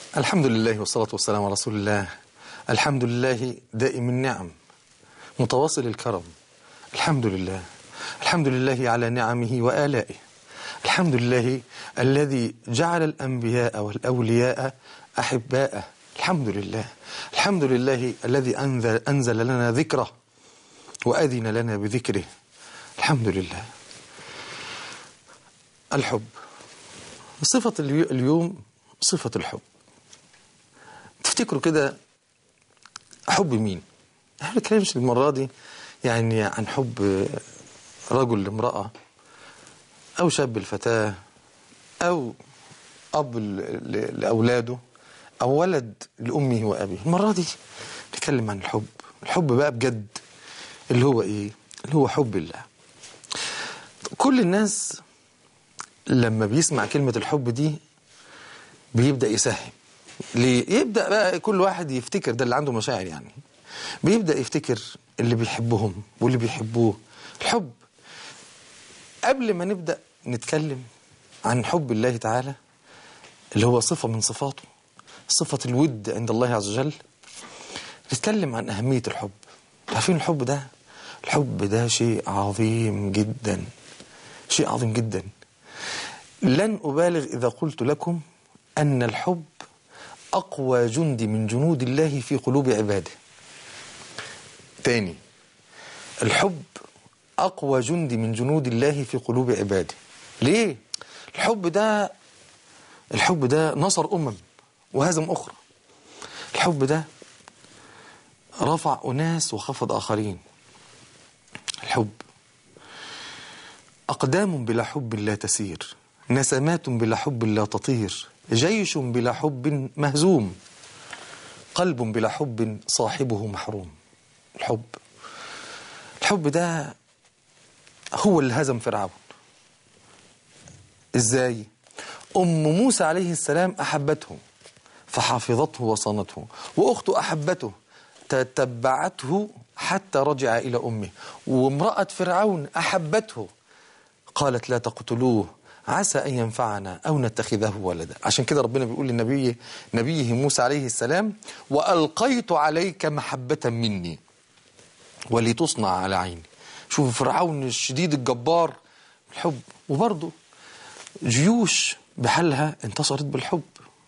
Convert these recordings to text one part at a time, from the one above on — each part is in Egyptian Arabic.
الحمد لله والصلاة والسلام على رسول الله الحمد لله دائم النعم متواصل الكرم الحمد لله الحمد لله على نعمه وآلائه الحمد لله الذي جعل الأنبياء والأولياء أحباءه الحمد لله الحمد لله الذي أنزل, أنزل لنا ذكره وأذن لنا بذكره الحمد لله الحب صفة اليوم صفة الحب تفتكروا كده حب مين احنا بنتكلمش المرة دي يعني عن حب رجل لامرأة أو شاب الفتاة أو أب لأولاده أو ولد لأمه وأبيه المرة دي نتكلم عن الحب الحب بقى بجد اللي هو إيه اللي هو حب الله كل الناس لما بيسمع كلمة الحب دي بيبدأ يساهم ليه؟ يبدأ بقى كل واحد يفتكر ده اللي عنده مشاعر يعني بيبدأ يفتكر اللي بيحبهم واللي بيحبوه الحب قبل ما نبدأ نتكلم عن حب الله تعالى اللي هو صفة من صفاته صفة الود عند الله عز وجل نتكلم عن أهمية الحب عارفين الحب ده الحب ده شيء عظيم جدا شيء عظيم جدا لن أبالغ إذا قلت لكم أن الحب أقوى جند من جنود الله في قلوب عباده تاني الحب أقوى جند من جنود الله في قلوب عباده ليه؟ الحب ده الحب ده نصر أمم وهزم أخرى الحب ده رفع أناس وخفض آخرين الحب أقدام بلا حب لا تسير نسمات بلا حب لا تطير جيش بلا حب مهزوم قلب بلا حب صاحبه محروم الحب الحب ده هو اللي هزم فرعون ازاي ام موسى عليه السلام احبته فحافظته وصانته واخته احبته تتبعته حتى رجع الى امه وامراه فرعون احبته قالت لا تقتلوه عسى أن ينفعنا أو نتخذه ولدا عشان كده ربنا بيقول لنبيه نبيه موسى عليه السلام وألقيت عليك محبة مني ولتصنع على عيني شوف فرعون الشديد الجبار الحب وبرضه جيوش بحالها انتصرت بالحب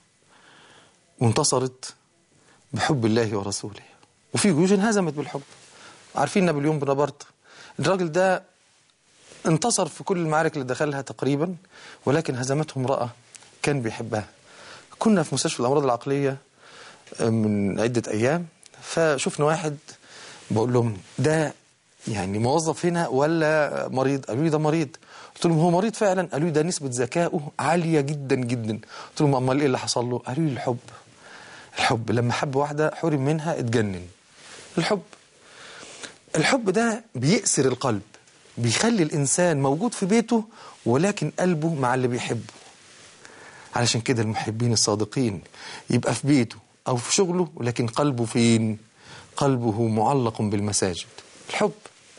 وانتصرت بحب الله ورسوله وفي جيوش انهزمت بالحب عارفين نابليون بونابرت الراجل ده انتصر في كل المعارك اللي دخلها تقريبا ولكن هزمته امرأة كان بيحبها كنا في مستشفى الأمراض العقلية من عدة أيام فشفنا واحد بقول لهم ده يعني موظف هنا ولا مريض قالوا لي ده مريض قلت لهم هو مريض فعلا قالوا لي ده نسبة ذكائه عالية جدا جدا قلت لهم امال ايه اللي حصل له قالوا لي الحب الحب لما حب واحدة حرم منها اتجنن الحب الحب ده بيأسر القلب بيخلي الإنسان موجود في بيته ولكن قلبه مع اللي بيحبه علشان كده المحبين الصادقين يبقى في بيته أو في شغله ولكن قلبه فين قلبه معلق بالمساجد الحب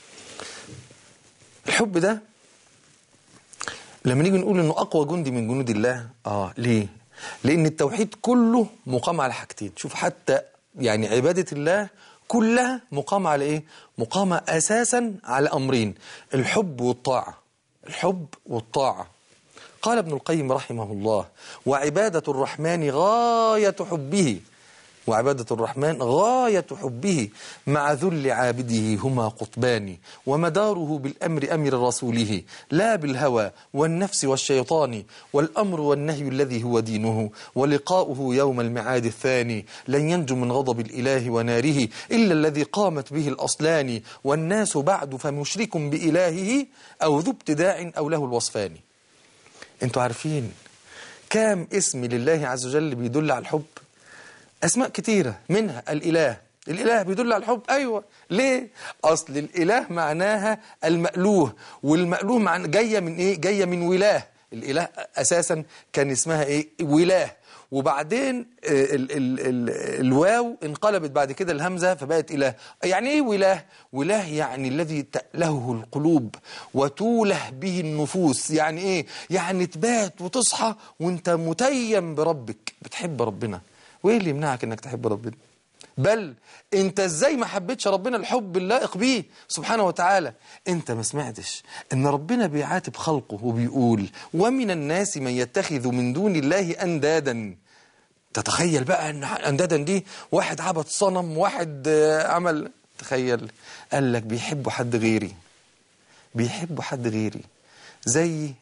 الحب ده لما نيجي نقول انه اقوى جندي من جنود الله اه ليه لان التوحيد كله مقام على حاجتين شوف حتى يعني عباده الله كلها مقامة على إيه؟ مقامة أساسا على أمرين الحب والطاعة الحب والطاعة قال ابن القيم رحمه الله وعبادة الرحمن غاية حبه وعبادة الرحمن غاية حبه مع ذل عابده هما قطبان ومداره بالأمر أمر رسوله لا بالهوى والنفس والشيطان والأمر والنهي الذي هو دينه ولقاؤه يوم المعاد الثاني لن ينجو من غضب الإله وناره إلا الذي قامت به الأصلان والناس بعد فمشرك بإلهه أو ذو ابتداع أو له الوصفان انتوا عارفين كام اسم لله عز وجل بيدل على الحب أسماء كتيرة منها الإله الإله بيدل على الحب أيوة ليه؟ أصل الإله معناها المألوه والمألوه معنى جاية من إيه؟ جاية من ولاة الإله أساسا كان اسمها إيه؟ ولاة وبعدين ال ال ال الواو انقلبت بعد كده الهمزة فبقت إله يعني إيه وله وله يعني الذي تألهه القلوب وتوله به النفوس يعني إيه يعني تبات وتصحى وانت متيم بربك بتحب ربنا وايه اللي يمنعك انك تحب ربنا بل انت ازاي ما حبيتش ربنا الحب اللائق بيه سبحانه وتعالى انت ما سمعتش ان ربنا بيعاتب خلقه وبيقول ومن الناس من يتخذ من دون الله اندادا تتخيل بقى ان اندادا دي واحد عبد صنم واحد آه، عمل تخيل قال لك بيحبوا حد غيري بيحبوا حد غيري زي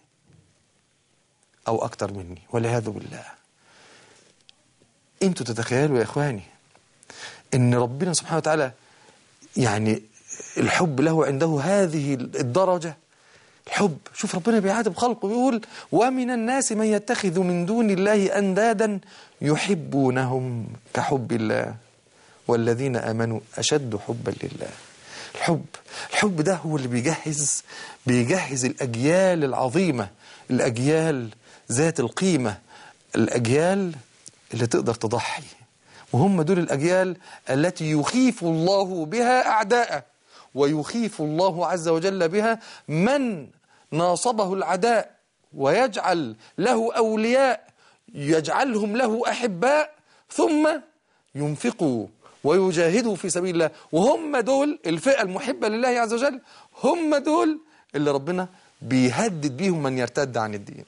او اكتر مني والعياذ بالله انتوا تتخيلوا يا اخواني ان ربنا سبحانه وتعالى يعني الحب له عنده هذه الدرجة الحب شوف ربنا بيعاتب خلقه بيقول ومن الناس من يتخذ من دون الله أندادا يحبونهم كحب الله والذين آمنوا أشد حبا لله الحب الحب ده هو اللي بيجهز بيجهز الأجيال العظيمة الأجيال ذات القيمة الأجيال اللي تقدر تضحي وهم دول الأجيال التي يخيف الله بها أعداءه ويخيف الله عز وجل بها من ناصبه العداء ويجعل له أولياء يجعلهم له أحباء ثم ينفقوا ويجاهدوا في سبيل الله وهم دول الفئة المحبة لله عز وجل هم دول اللي ربنا بيهدد بيهم من يرتد عن الدين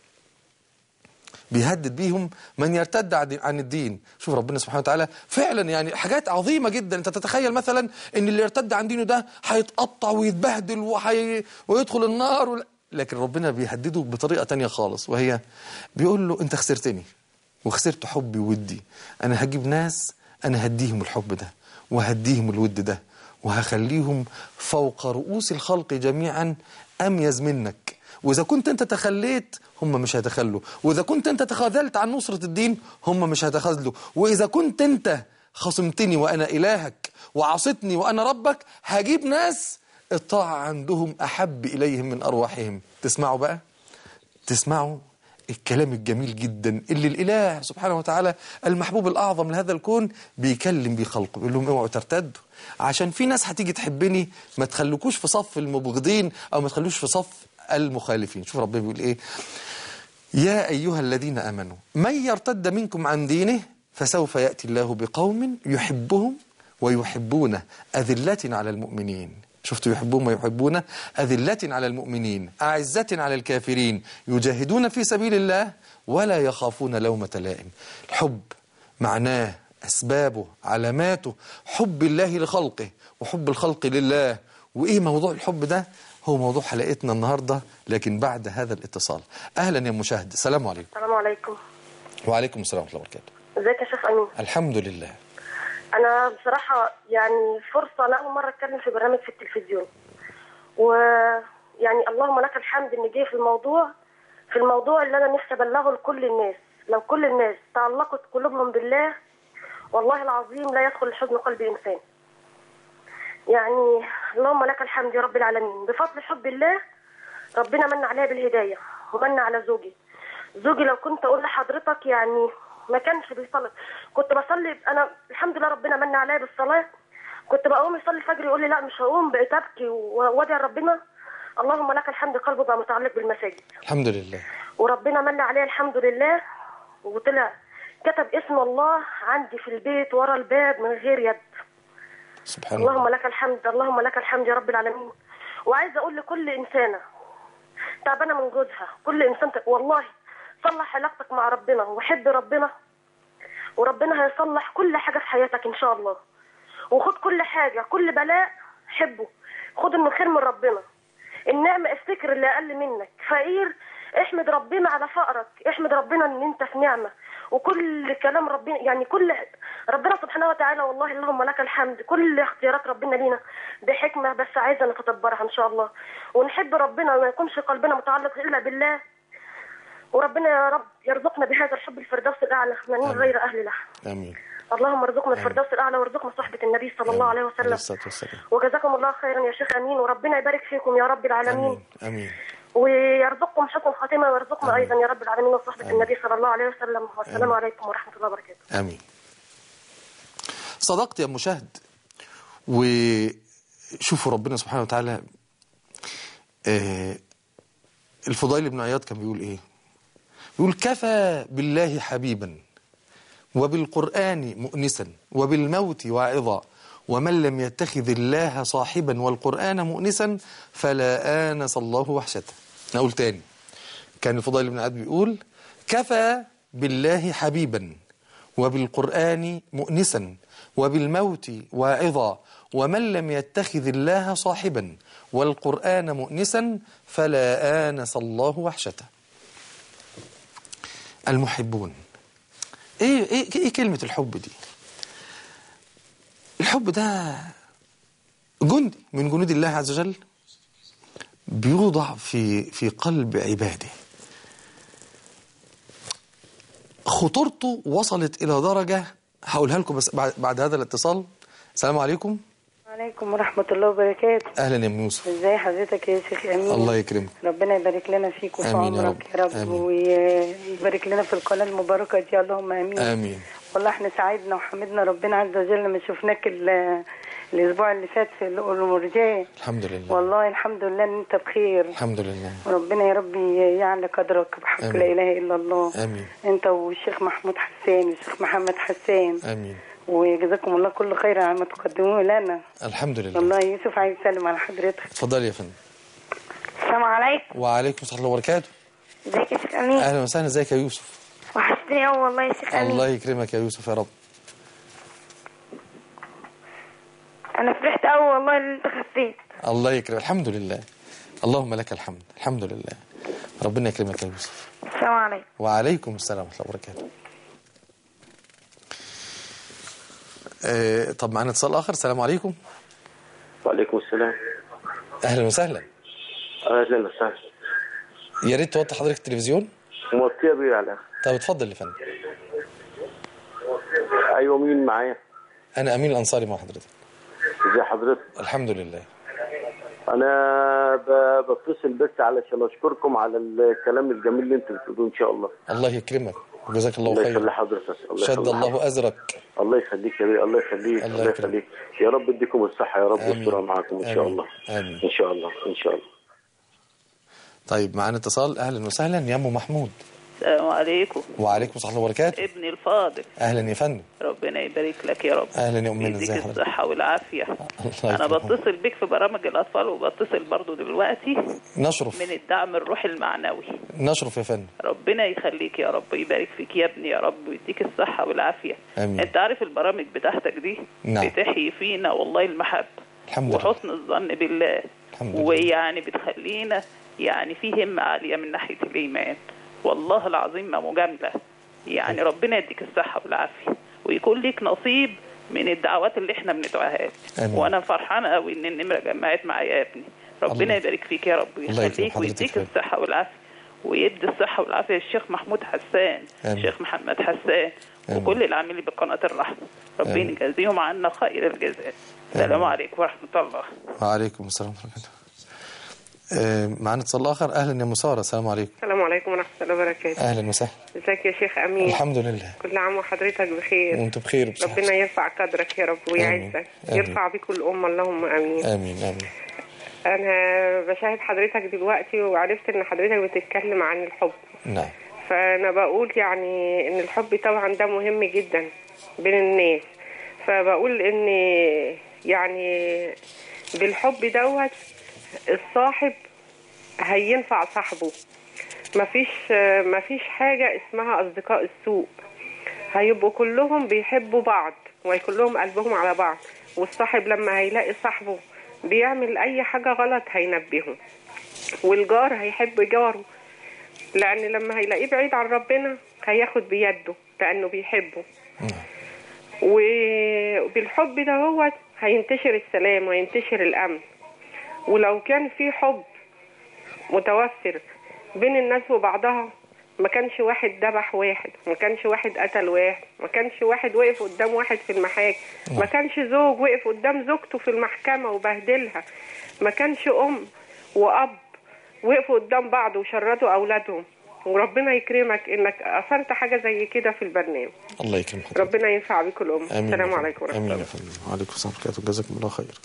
بيهدد بيهم من يرتد عن- عن الدين شوف ربنا سبحانه وتعالى فعلا يعني حاجات عظيمة جدا انت تتخيل مثلا ان اللي يرتد عن دينه ده هيتقطع ويتبهدل وحي... ويدخل النار ولا... لكن ربنا بيهدده بطريقة تانية خالص وهي بيقول له انت خسرتني وخسرت حبي وودي انا هجيب ناس انا هديهم الحب ده وهديهم الود ده وهخليهم فوق رؤوس الخلق جميعا اميز منك واذا كنت انت تخليت هم مش هيتخلوا واذا كنت انت تخاذلت عن نصرة الدين هم مش هيتخاذلوا واذا كنت انت خصمتني وانا الهك وعصيتني وانا ربك هجيب ناس الطاعة عندهم احب اليهم من ارواحهم تسمعوا بقى تسمعوا الكلام الجميل جدا اللي الاله سبحانه وتعالى المحبوب الاعظم لهذا الكون بيكلم بيه خلقه بيقول لهم اوعوا ترتدوا عشان في ناس هتيجي تحبني ما تخلوكوش في صف المبغضين او ما تخلوش في صف المخالفين شوف ربنا بيقول ايه يا ايها الذين امنوا من يرتد منكم عن دينه فسوف ياتي الله بقوم يحبهم ويحبونه اذله على المؤمنين شفتوا يحبون ويحبونه أذلة على المؤمنين أعزة على الكافرين يجاهدون في سبيل الله ولا يخافون لومة لائم الحب معناه أسبابه علاماته حب الله لخلقه وحب الخلق لله وإيه موضوع الحب ده هو موضوع حلقتنا النهاردة لكن بعد هذا الاتصال أهلا يا مشاهد السلام عليكم السلام عليكم وعليكم السلام ورحمة الله وبركاته ازيك يا شيخ امين الحمد لله انا بصراحه يعني فرصه انا اول مره اتكلم في برنامج في التلفزيون ويعني اللهم لك الحمد ان جه في الموضوع في الموضوع اللي انا نفسي ابلغه لكل الناس لو كل الناس تعلقت قلوبهم بالله والله العظيم لا يدخل الحزن قلب انسان يعني اللهم لك الحمد يا رب العالمين بفضل حب الله ربنا من عليا بالهدايه ومن على زوجي زوجي لو كنت اقول لحضرتك يعني ما كانش بيصلي كنت بصلي انا الحمد لله ربنا من عليا بالصلاه كنت بقوم يصلي الفجر يقول لي لا مش هقوم بقيت ابكي وادعي ربنا اللهم لك الحمد قلبه بقى متعلق بالمساجد الحمد لله وربنا من عليه الحمد لله وطلع كتب اسم الله عندي في البيت ورا الباب من غير يد سبحان اللهم الله لك الحمد اللهم لك الحمد يا رب العالمين وعايزه اقول لكل انسانه تعبانه من جوزها كل انسان ت... والله صلح علاقتك مع ربنا وحب ربنا وربنا هيصلح كل حاجه في حياتك ان شاء الله وخد كل حاجه كل بلاء حبه خد من خير من ربنا النعمه افتكر اللي اقل منك فقير احمد ربنا على فقرك احمد ربنا ان انت في نعمه وكل كلام ربنا يعني كل ربنا سبحانه وتعالى والله اللهم لك الحمد كل اختيارات ربنا لينا بحكمه بس عايزه نتدبرها ان شاء الله ونحب ربنا وما يكونش قلبنا متعلق الا بالله وربنا يا رب يرزقنا بهذا الحب الفردوس الاعلى من آمين. غير اهل له آمين اللهم ارزقنا الفردوس الاعلى وارزقنا صحبه النبي صلى الله عليه عليه وسلم الصلاة والسلام وجزاكم الله خيرا يا شيخ امين وربنا يبارك فيكم يا رب العالمين آمين آمين ويرزقكم حسن خاتمه ويرزقنا آمين. ايضا يا رب العالمين وصحبه آمين. النبي صلى الله عليه وسلم والسلام آمين. عليكم ورحمه الله وبركاته آمين صدقت يا مشاهد وشوفوا ربنا سبحانه وتعالى آه، الفضيل بن عياض كان بيقول ايه بيقول كفى بالله حبيبا وبالقرآن مؤنسا وبالموت واعظا ومن لم يتخذ الله صاحبا والقرآن مؤنسا فلا آنس الله وحشته نقول تاني كان الفضيل بن عبد بيقول كفى بالله حبيبا وبالقرآن مؤنسا وبالموت واعظا ومن لم يتخذ الله صاحبا والقرآن مؤنسا فلا آنس الله وحشته المحبون ايه ايه ايه كلمة الحب دي الحب ده جندي من جنود الله عز وجل بيوضع في في قلب عباده خطورته وصلت إلى درجة هقولها لكم بس بعد, بعد هذا الاتصال السلام عليكم عليكم ورحمة الله وبركاته أهلا يا أم يوسف ازاي حضرتك يا شيخ أمين الله يكرمك ربنا يبارك لنا فيك وفي آمين يا عمرك رب. يا رب آمين. ويبارك لنا في القناة المباركة دي اللهم آمين آمين والله احنا سعدنا وحمدنا ربنا عز وجل ما شفناك ال- الأسبوع اللي فات في المرجاة الحمد لله والله الحمد لله إن أنت بخير الحمد لله وربنا يا رب يعلى قدرك بحق آمين. لا إله إلا الله آمين أنت والشيخ محمود حسان والشيخ محمد حسان آمين وجزاكم الله كل خير على ما تقدموه لنا الحمد لله والله يوسف عايز يسلم على حضرتك اتفضلي يا فندم السلام عليكم وعليكم السلام ورحمة الله وبركاته ازيك يا شيخ امين أهلا وسهلا ازيك يا يوسف وحشتني قوي والله يا شيخ امين الله يكرمك يا يوسف يا رب انا فرحت قوي والله ان انت خفيت الله يكرمك الحمد لله اللهم لك الحمد الحمد لله ربنا يكرمك يا يوسف السلام عليكم وعليكم السلام ورحمة الله وبركاته آه طب معانا اتصال آخر السلام عليكم وعليكم السلام أهلا وسهلا اهلا وسهلا يا ريت توطي حضرتك التلفزيون موطيه بيه على طب اتفضل يا فندم ايوه مين معايا أنا أمين الأنصاري مع حضرتك ازي حضرتك الحمد لله انا ب- بتصل بس علشان اشكركم على الكلام الجميل اللي انتوا بتقولوه ان شاء الله الله يكرمك وجزاك الله الله يخلي خير حضرتك الله شد يخلي الله حضرتك. أزرك الله يخليك يا بيه الله يخليك الله الله يكرمك. يخليك يا رب يديكم الصحه يا رب آمين. ويسترها معاكم ان شاء آمين. الله آمين. ان شاء الله ان شاء الله طيب معانا اتصال أهلا وسهلا يا أم محمود السلام عليكم وعليكم السلام ورحمة الله وبركاته ابني الفاضل أهلا يا فندم ربنا يبارك لك يا رب أهلا يا أمنا يديك ازي حضرتك الصحة والعافية الله أنا يكرمك. بتصل بك في برامج الأطفال وبتصل برضو دلوقتي نشرف من الدعم الروحي المعنوي نشرف يا فندم ربنا يخليك يا رب ويبارك فيك يا ابني يا رب ويديك الصحة والعافية آمين. أنت عارف البرامج بتاعتك دي نعم. بتحيي فينا والله المحبة الحمد لله وحسن الظن بالله الحمد لله. ويعني بتخلينا يعني في همة عالية من ناحية الإيمان والله العظيم ما مجاملة يعني ربنا يديك الصحة والعافية ويكون ليك نصيب من الدعوات اللي احنا بندعوها لك آمين. وانا فرحانة قوي ان النمرة جمعت معايا يا ابني الله. ربنا يبارك فيك يا رب الله يكرم ويخليك حضرتك ويديك خير. الصحة والعافية ويدي الصحة والعافية للشيخ محمود حسان آمين. الشيخ محمد حسان آمين. وكل العاملين بقناة الرحمة ربنا آمين. يجازيهم عنا خير الجزاء السلام آمين. عليكم ورحمة الله وعليكم السلام ورحمة الله وبركاته آه، معانا اتصال آخر أهلا يا مسارة السلام عليكم السلام عليكم ورحمة الله وبركاته أهلا وسهلا ازيك يا شيخ أمين الحمد لله كل عام وحضرتك بخير وانتم بخير بصحة ربنا يرفع قدرك يا رب ويعزك آمين. يرفع بك الأمة اللهم آمين آمين آمين أنا بشاهد حضرتك دلوقتي وعرفت إن حضرتك بتتكلم عن الحب نعم فأنا بقول يعني إن الحب طبعا ده مهم جدا بين الناس فبقول إن يعني بالحب دوت الصاحب هينفع صاحبه مفيش مفيش حاجة اسمها أصدقاء السوء هيبقوا كلهم بيحبوا بعض وكلهم قلبهم على بعض والصاحب لما هيلاقي صاحبه بيعمل أي حاجة غلط هينبهه والجار هيحب جاره لأن لما هيلاقيه بعيد عن ربنا هياخد بيده لأنه بيحبه وبالحب ده هو هينتشر السلام وينتشر الأمن ولو كان في حب متوفر بين الناس وبعضها ما كانش واحد ذبح واحد ما كانش واحد قتل واحد ما كانش واحد وقف قدام واحد في المحاكم ما كانش زوج وقف قدام زوجته في المحكمة وبهدلها ما كانش أم وأب وقفوا قدام بعض وشردوا أولادهم وربنا يكرمك إنك أثرت حاجة زي كده في البرنامج الله يكرم حضرتك ربنا ينفع بكم الأمة آمين السلام يا فندم. عليكم ورحمة آمين الله يا فندم وعليكم السلام ورحمة الله وبركاته جزاكم الله خير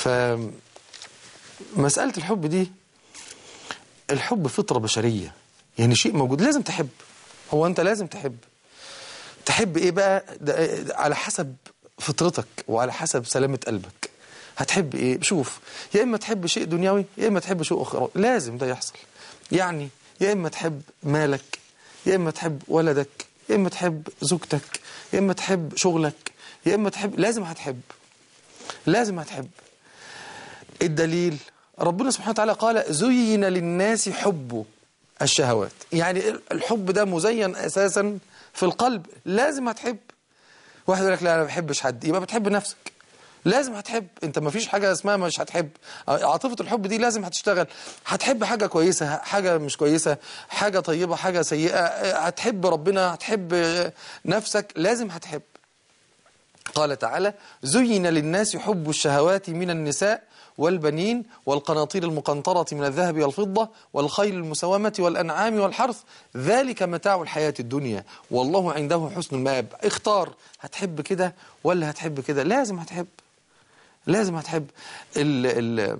فمسألة الحب دي الحب فطرة بشرية يعني شيء موجود لازم تحب هو انت لازم تحب تحب ايه بقى ده ده على حسب فطرتك وعلى حسب سلامة قلبك هتحب ايه شوف يا اما تحب شيء دنيوي يا اما تحب شيء اخرى لازم ده يحصل يعني يا اما تحب مالك يا اما تحب ولدك يا اما تحب زوجتك يا اما تحب شغلك يا اما تحب لازم هتحب لازم هتحب الدليل ربنا سبحانه وتعالى قال زين للناس حب الشهوات يعني الحب ده مزين اساسا في القلب لازم هتحب واحد يقول لك لا انا ما بحبش حد يبقى بتحب نفسك لازم هتحب انت ما فيش حاجه اسمها مش هتحب عاطفه الحب دي لازم هتشتغل هتحب حاجه كويسه حاجه مش كويسه حاجه طيبه حاجه سيئه هتحب ربنا هتحب نفسك لازم هتحب قال تعالى زين للناس حب الشهوات من النساء والبنين والقناطير المقنطرة من الذهب والفضة والخيل المسومة والأنعام والحرث ذلك متاع الحياة الدنيا والله عنده حسن المآب اختار هتحب كده ولا هتحب كده لازم هتحب لازم هتحب ال ال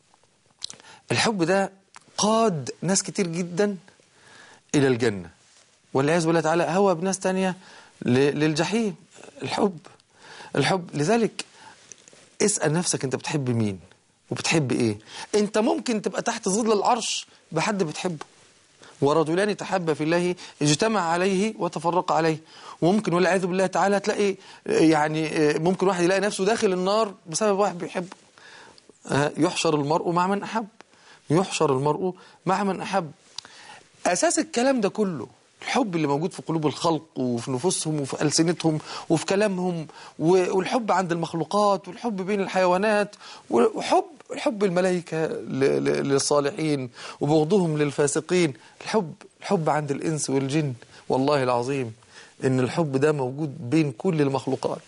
الحب ده قاد ناس كتير جدا إلى الجنة والعياذ بالله تعالى هوى بناس تانية ل- للجحيم الحب الحب لذلك اسأل نفسك انت بتحب مين وبتحب ايه انت ممكن تبقى تحت ظل العرش بحد بتحبه ورجلان تحبا في الله اجتمع عليه وتفرق عليه وممكن والعياذ بالله تعالى تلاقي يعني ممكن واحد يلاقي نفسه داخل النار بسبب واحد بيحبه آه، يحشر المرء مع من أحب يحشر المرء مع من أحب أساس الكلام ده كله الحب اللي موجود في قلوب الخلق وفي نفوسهم وفي ألسنتهم وفي كلامهم و- والحب عند المخلوقات والحب بين الحيوانات وحب حب الملائكة ل- ل- للصالحين وبغضهم للفاسقين الحب الحب عند الإنس والجن والله العظيم إن الحب ده موجود بين كل المخلوقات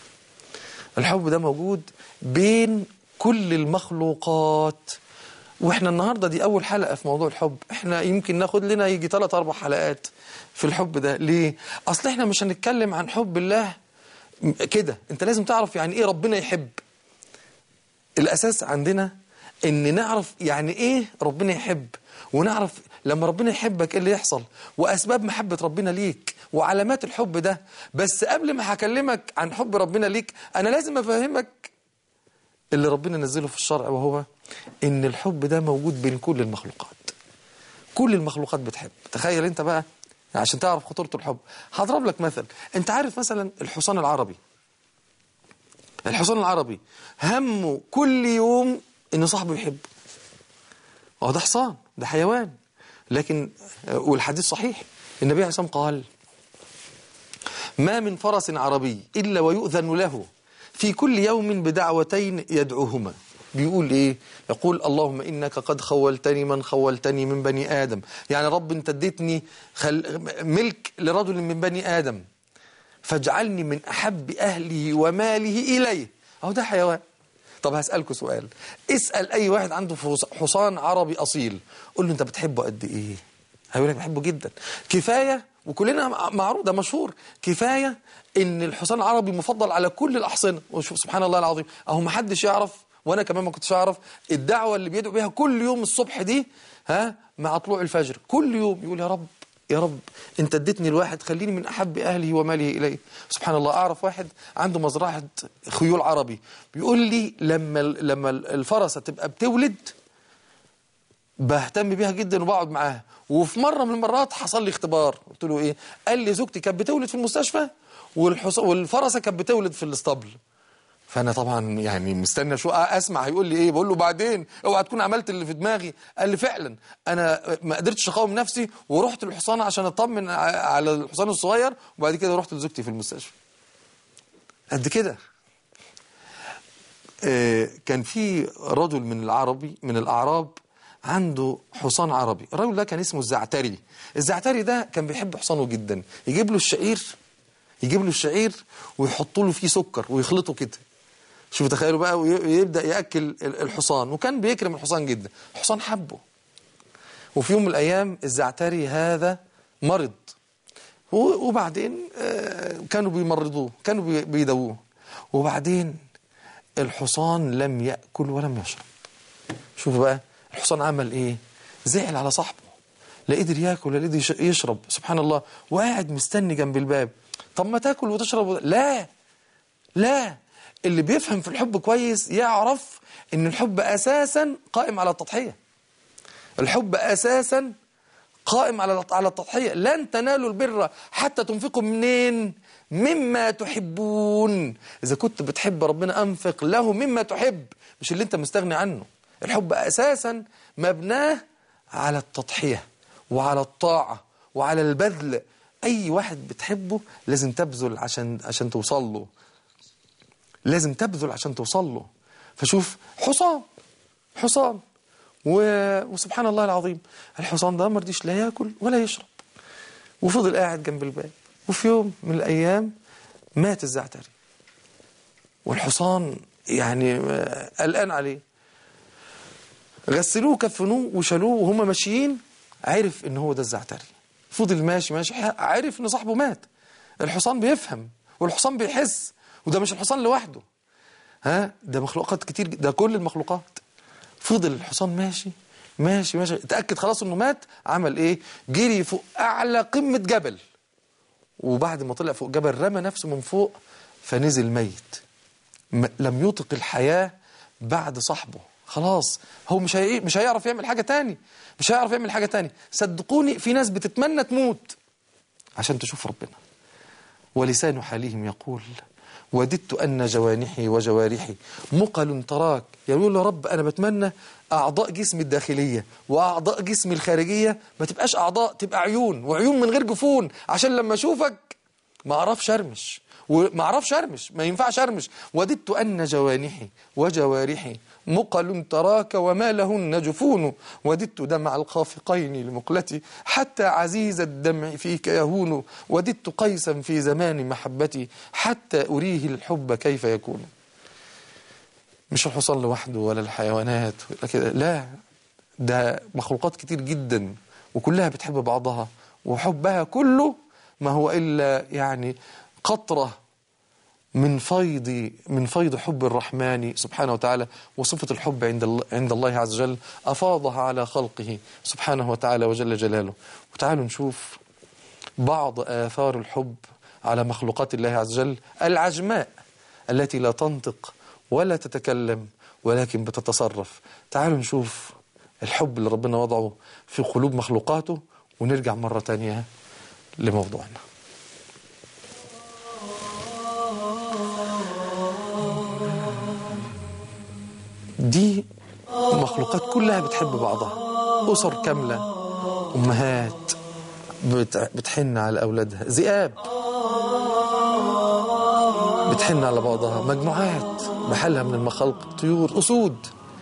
الحب ده موجود بين كل المخلوقات واحنا النهارده دي اول حلقه في موضوع الحب احنا يمكن ناخد لنا يجي ثلاث اربع حلقات في الحب ده ليه اصل احنا مش هنتكلم عن حب الله م- كده انت لازم تعرف يعني ايه ربنا يحب الاساس عندنا ان نعرف يعني ايه ربنا يحب ونعرف لما ربنا يحبك ايه اللي يحصل واسباب محبه ربنا ليك وعلامات الحب ده بس قبل ما هكلمك عن حب ربنا ليك انا لازم افهمك اللي ربنا نزله في الشرع وهو ان الحب ده موجود بين كل المخلوقات كل المخلوقات بتحب تخيل انت بقى عشان تعرف خطورة الحب هضرب لك مثل انت عارف مثلا الحصان العربي الحصان العربي همه كل يوم ان صاحبه يحبه اه ده حصان ده حيوان لكن والحديث صحيح النبي عليه الصلاة والسلام قال ما من فرس عربي إلا ويؤذن له في كل يوم بدعوتين يدعوهما بيقول ايه يقول اللهم انك قد خولتني من خولتني من بني ادم يعني رب انت اديتني خل... ملك لرجل من بني ادم فاجعلني من احب اهله وماله اليه اهو ده حيوان طب هسألكوا سؤال اسأل أي واحد عنده فص- حصان عربي أصيل قول له أنت بتحبه قد إيه هيقول لك بحبه جدا كفاية وكلنا مع- معروف ده مشهور كفاية إن الحصان العربي مفضل على كل الأحصنة وشوف سبحان الله العظيم أهو ما حدش يعرف وأنا كمان ما كنتش أعرف الدعوة اللي بيدعو بيها كل يوم الصبح دي ها مع طلوع الفجر كل يوم يقول يا رب يا رب انت اديتني الواحد خليني من احب اهله وماله اليه سبحان الله اعرف واحد عنده مزرعه خيول عربي بيقول لي لما لما الفرسه تبقى بتولد بهتم بيها جدا وبقعد معاها وفي مره من المرات حصل لي اختبار قلت له ايه قال لي زوجتي كانت بتولد في المستشفى والحص... والفرسه كانت بتولد في الاسطبل فانا طبعا يعني مستنى شو اسمع هيقول لي ايه بقول له بعدين اوعى تكون عملت اللي في دماغي قال لي فعلا انا ما قدرتش اقاوم نفسي ورحت للحصان عشان اطمن ع- على الحصان الصغير وبعد كده رحت لزوجتي في المستشفى قد كده آه، كان في رجل من العربي من الاعراب عنده حصان عربي الرجل ده كان اسمه الزعتري الزعتري ده كان بيحب حصانه جدا يجيب له الشعير يجيب له الشعير ويحط له فيه سكر ويخلطه كده شوف تخيلوا بقى ويبدا ياكل ال- الحصان وكان بيكرم الحصان جدا الحصان حبه وفي يوم من الايام الزعتري هذا مرض و- وبعدين آه، كانوا بيمرضوه كانوا بي- بيداووه وبعدين الحصان لم ياكل ولم يشرب شوف بقى الحصان عمل ايه زعل على صاحبه لا قدر ياكل ولا قدر يش- يشرب سبحان الله وقاعد مستني جنب الباب طب ما تاكل وتشرب و- لا لا اللي بيفهم في الحب كويس يعرف ان الحب اساسا قائم على التضحيه الحب اساسا قائم على على التضحيه لن تنالوا البر حتى تنفقوا منين مما تحبون اذا كنت بتحب ربنا انفق له مما تحب مش اللي انت مستغني عنه الحب اساسا مبناه على التضحيه وعلى الطاعه وعلى البذل اي واحد بتحبه لازم تبذل عشان عشان توصل له لازم تبذل عشان توصل له فشوف حصان حصان و... وسبحان الله العظيم الحصان ده ما رضيش لا ياكل ولا يشرب وفضل قاعد جنب الباب وفي يوم من الايام مات الزعتري والحصان يعني آه، قلقان عليه غسلوه كفنوه وشالوه وهم ماشيين عرف ان هو ده الزعتري فضل ماشي ماشي عرف ان صاحبه مات الحصان بيفهم والحصان بيحس وده مش الحصان لوحده ها ده مخلوقات كتير ده كل المخلوقات فضل الحصان ماشي ماشي ماشي اتأكد خلاص انه مات عمل ايه جري فوق اعلى قمة جبل وبعد ما طلع فوق جبل رمى نفسه من فوق فنزل ميت م- لم يطق الحياة بعد صاحبه خلاص هو مش هي... مش هيعرف يعمل حاجة تاني مش هيعرف يعمل حاجة تاني صدقوني في ناس بتتمنى تموت عشان تشوف ربنا ولسان حالهم يقول وددت أن جوانحي وجوارحي مقل تراك يقول يا رب أنا بتمنى أعضاء جسمي الداخلية وأعضاء جسمي الخارجية ما تبقاش أعضاء تبقى عيون وعيون من غير جفون عشان لما أشوفك ما أعرفش أرمش وما أعرفش أرمش ما ينفعش أرمش وددت أن جوانحي وجوارحي مقل تراك وما لهن جفون وددت دمع الخافقين لمقلتي حتى عزيز الدمع فيك يهون وددت قيسا في زمان محبتي حتى أريه الحب كيف يكون مش الحصان لوحده ولا الحيوانات ولا كده لا ده مخلوقات كتير جدا وكلها بتحب بعضها وحبها كله ما هو إلا يعني قطرة من فيض من فيض حب الرحمن سبحانه وتعالى وصفة الحب عند الله عند الله عز وجل أفاضها على خلقه سبحانه وتعالى وجل جلاله وتعالوا نشوف بعض آثار الحب على مخلوقات الله عز وجل العجماء التي لا تنطق ولا تتكلم ولكن بتتصرف تعالوا نشوف الحب اللي ربنا وضعه في قلوب مخلوقاته ونرجع مرة تانية لموضوعنا دي مخلوقات كلها بتحب بعضها أسر كاملة أمهات بت- بتحن على أولادها ذئاب بتحن على بعضها مجموعات بحالها من المخلق طيور أسود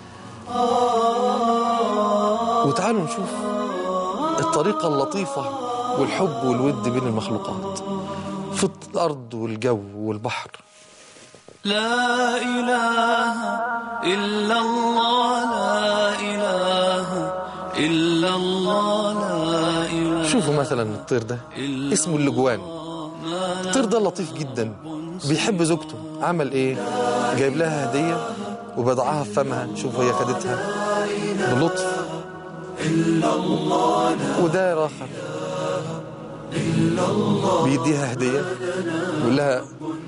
وتعالوا نشوف الطريقة اللطيفة والحب والود بين المخلوقات في الأرض والجو والبحر لا إله إلا الله لا إله إلا الله لا إله شوفوا مثلا الطير ده اسمه اللجوان الطير ده لطيف جدا بيحب زوجته عمل ايه جايب لها هدية وبضعها في فمها شوف هي خدتها بلطف وده راخر بيديها هدية يقول لها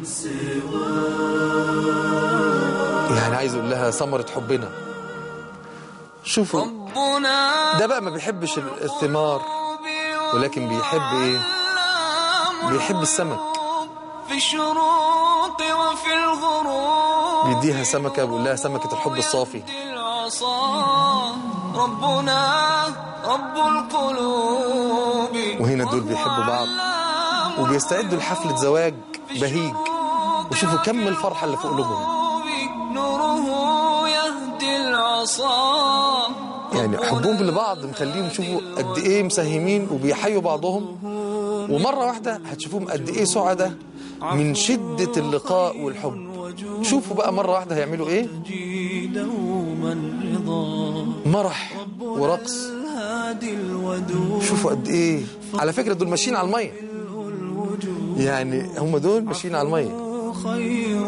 يعني عايز يقول لها ثمرة حبنا شوفوا ربنا ده بقى ما بيحبش الثمار ولكن بيحب ايه بيحب السمك في الشروق وفي الغروب بيديها سمكة بيقول لها سمكة الحب الصافي العصا ربنا رب القلوب وهنا دول بيحبوا بعض وبيستعدوا لحفلة زواج بهيج وشوفوا كم الفرحة اللي في قلوبهم نوره يهدي العصا يعني حبهم لبعض مخليهم يشوفوا قد ايه مساهمين وبيحيوا بعضهم ومرة واحدة هتشوفوهم قد ايه سعداء من شدة اللقاء والحب شوفوا بقى مرة واحدة هيعملوا ايه دوما رضا مرح ورقص هادي الودود شوفوا قد ايه على فكرة دول ماشيين على المية يعني هم دول ماشيين على المية خير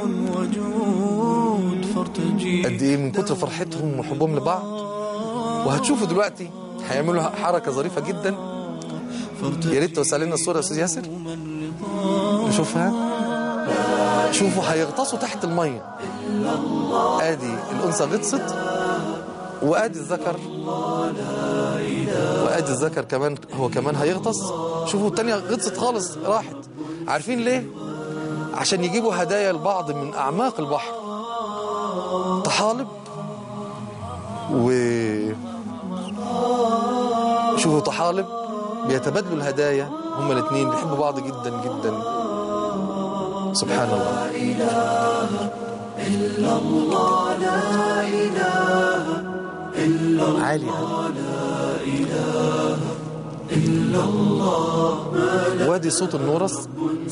وجود فارتجي قد ايه من كتر فرحتهم وحبهم لبعض وهتشوفوا دلوقتي هيعملوا حركة ظريفة جدا يا ريت توسع لنا الصورة يا أستاذ ياسر نشوفها شوفوا هيغطسوا تحت المية ادي الأنثى غطست وادي الذكر وادي الذكر كمان هو كمان هيغطس شوفوا التانية غطست خالص راحت عارفين ليه عشان يجيبوا هدايا لبعض من أعماق البحر طحالب و شوفوا طحالب بيتبادلوا الهدايا هما الاثنين بيحبوا بعض جدا جدا سبحان الله عالي عالي وادي صوت النورس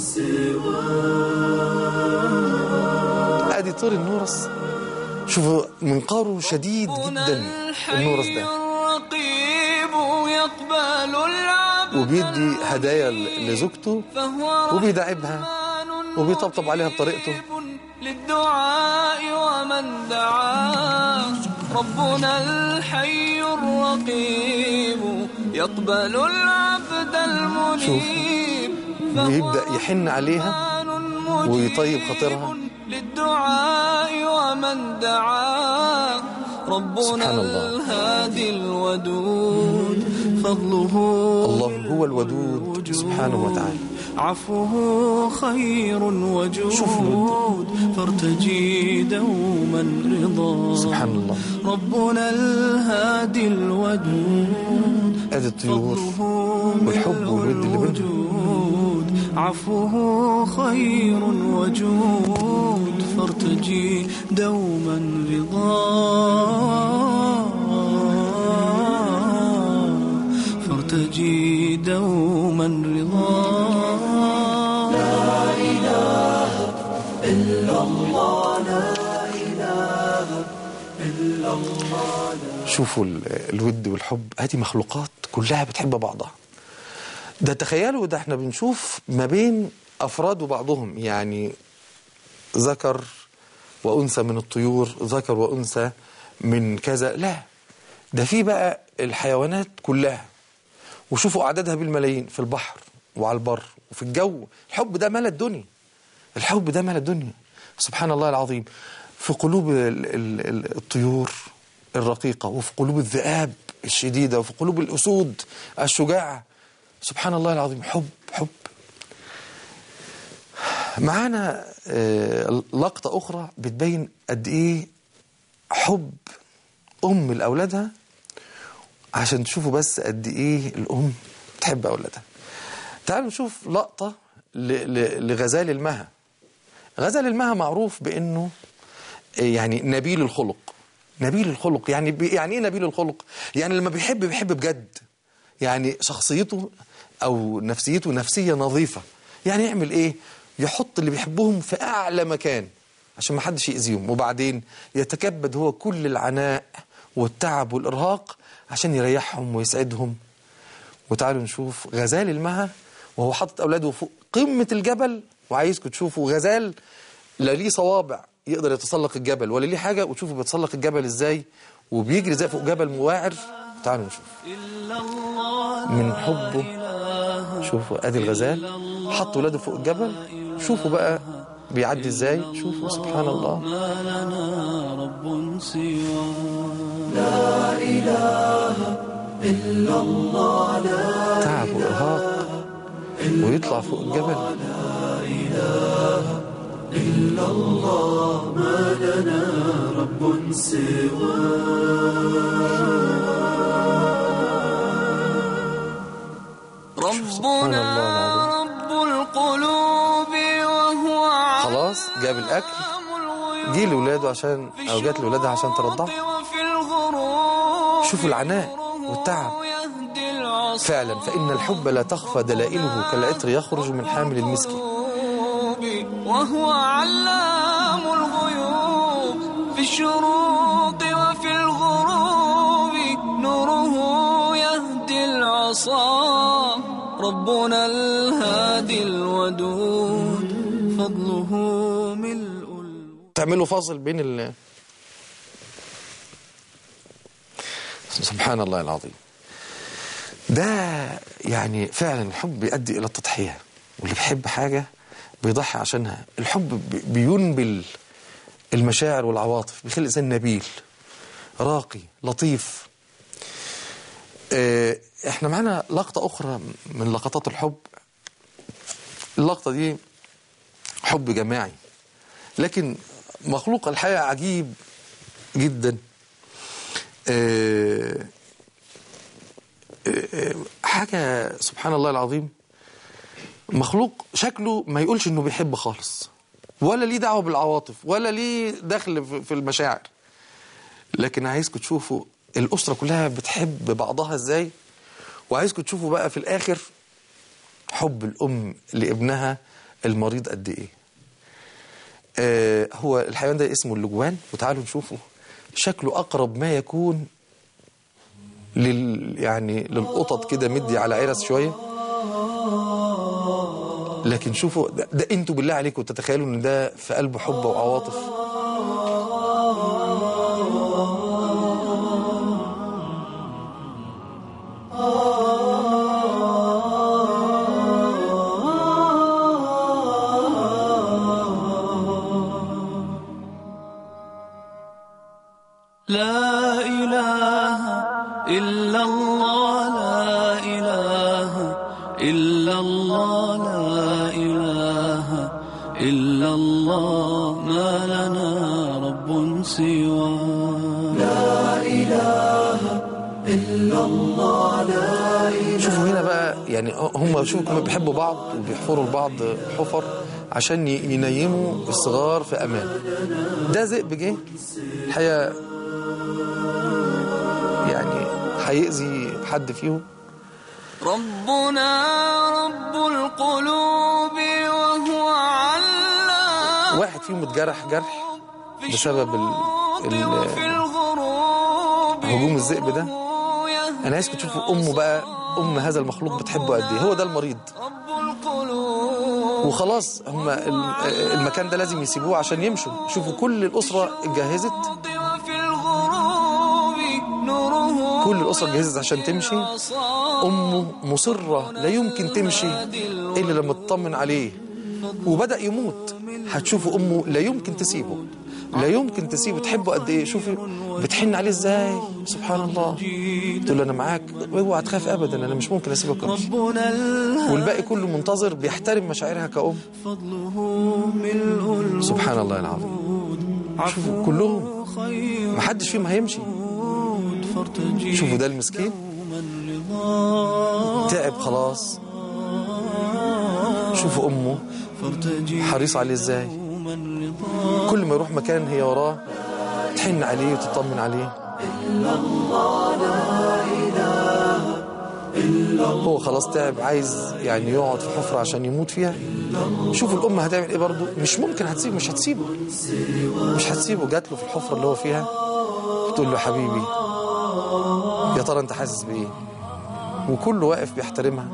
ادي طير النورس شوفوا منقاره شديد جدا النورس ده الرقيب يقبل العبد وبيدي هدايا لزوجته فهو وبيداعبها رحمن وبيطبطب عليها بطريقته مجيب للدعاء ومن دعاه ربنا الحي الرقيب يقبل العبد المنيب فهو ويبدأ يحن عليها رحمن ويطيب مجيب خاطرها. للدعاء ومن دعاه ربنا سبحان الله. الهادي الودود فضله الله هو الودود سبحانه وتعالى عفوه خير وجود فارتجي دوما رضا سبحان الله ربنا الهادي الودود ادي الطيور فضله والحب ملء والود اللي بينهم الوجود عفوه خير وجود فارتجي دوما رضا فارتجي دوما رضا شوفوا ال- الود والحب هذه مخلوقات كلها بتحب بعضها ده تخيلوا ده احنا بنشوف ما بين افراد وبعضهم يعني ذكر وانثى من الطيور ذكر وانثى من كذا لا ده في بقى الحيوانات كلها وشوفوا اعدادها بالملايين في البحر وعلى البر وفي الجو الحب ده ملا الدنيا الحب ده ملا الدنيا سبحان الله العظيم في قلوب ال- ال- ال- الطيور الرقيقة وفي قلوب الذئاب الشديدة وفي قلوب الأسود الشجاعة سبحان الله العظيم حب حب معانا آه، لقطة أخرى بتبين قد إيه حب أم لأولادها عشان تشوفوا بس قد إيه الأم تحب أولادها تعالوا نشوف لقطة ل- ل- لغزال المها غزل المها معروف بأنه يعني نبيل الخلق نبيل الخلق يعني بي يعني ايه نبيل الخلق يعني لما بيحب بيحب بجد يعني شخصيته او نفسيته نفسيه نظيفه يعني يعمل ايه يحط اللي بيحبهم في اعلى مكان عشان ما حدش يأذيهم وبعدين يتكبد هو كل العناء والتعب والارهاق عشان يريحهم ويسعدهم وتعالوا نشوف غزال المها وهو حاطط اولاده فوق قمه الجبل وعايزكم تشوفوا غزال لا ليه صوابع يقدر يتسلق الجبل ولا ليه حاجه وتشوفوا بيتسلق الجبل ازاي وبيجري زي فوق جبل مواعر تعالوا نشوف من حبه شوفوا ادي الغزال حط ولاده فوق الجبل شوفوا بقى بيعدي ازاي شوفوا سبحان الله ما لنا رب سوى تعب وارهاق ويطلع فوق الجبل ربنا الله رب القلوب وهو خلاص جاب الاكل علام الغيوب جه لاولاده عشان او جات لاولادها عشان ترضعه وفي الغروب شوفوا العناء والتعب يهدي العصا فعلا فإن الحب لا تخفى دلائله كالعطر يخرج من حامل المسك وهو علام الغيوب في الشروق وفي الغروب نوره يهدي العصا ربنا الهادي الودود فضله ملء ال- تعملوا فاصل بين ال سبحان الله العظيم ده يعني فعلا الحب بيؤدي الى التضحيه واللي بيحب حاجه بيضحي عشانها الحب بي- بينبل المشاعر والعواطف بيخلي الانسان نبيل راقي لطيف آه، احنا معانا لقطه اخرى من لقطات الحب اللقطه دي حب جماعي لكن مخلوق الحياه عجيب جدا آه، آه، حاجه سبحان الله العظيم مخلوق شكله ما يقولش انه بيحب خالص ولا ليه دعوه بالعواطف ولا ليه دخل في- في المشاعر لكن عايزكم تشوفوا الاسره كلها بتحب بعضها ازاي وعايزكم تشوفوا بقى في الاخر حب الام لابنها المريض قد ايه آه هو الحيوان ده اسمه اللجوان وتعالوا نشوفه شكله اقرب ما يكون لل يعني للقطط كده مدي على عرس شويه لكن شوفوا ده, ده انتوا بالله عليكم تتخيلوا ان ده في قلبه حب وعواطف لا إله إلا الله لا إله إلا الله لا إله إلا الله ما لنا رب سوى لا إله إلا الله لا شوفوا هنا بقى يعني هم شوفوا كانوا بيحبوا بعض وبيحفروا لبعض حفر عشان ي- ينيموا الصغار في امان ده ذئب جه الحقيقه يعني هيأذي حد فيهم ربنا رب القلوب وهو علام واحد فيهم اتجرح جرح بسبب ال... ال... وفي الغروب هجوم الذئب ده انا عايزكم تشوفوا امه بقى ام هذا المخلوق بتحبه قد ايه هو ده المريض رب القلوب وخلاص هم ال- المكان ده لازم يسيبوه عشان يمشوا شوفوا كل الاسره اتجهزت وفي الغروب نوره كل الاسره اتجهزت عشان تمشي امه مصره لا يمكن تمشي الا لما تطمن عليه وبدا يموت هتشوفوا امه لا يمكن تسيبه لا يمكن تسيبه تحبه قد ايه شوفي بتحن عليه ازاي سبحان الله تقول له انا معاك اوعى تخاف ابدا انا مش ممكن اسيبك وامشي ربنا الهادي والباقي كله منتظر بيحترم مشاعرها كأم فضله ملء سبحان الله العظيم شوفوا كلهم خير محدش فيهم هيمشي فارتجي شوفوا ده المسكين من رضا تعب خلاص شوفوا امه فارتجي حريص عليه ازاي من رضا كل ما يروح مكان هي وراه تحن عليه وتطمن عليه هو خلاص تعب عايز يعني يقعد في حفرة عشان يموت فيها شوفوا الأم هتعمل إيه برضه مش ممكن هتسيبه مش هتسيبه مش هتسيبه جات له في الحفرة اللي هو فيها بتقول له حبيبي يا ترى أنت حاسس بإيه وكله واقف بيحترمها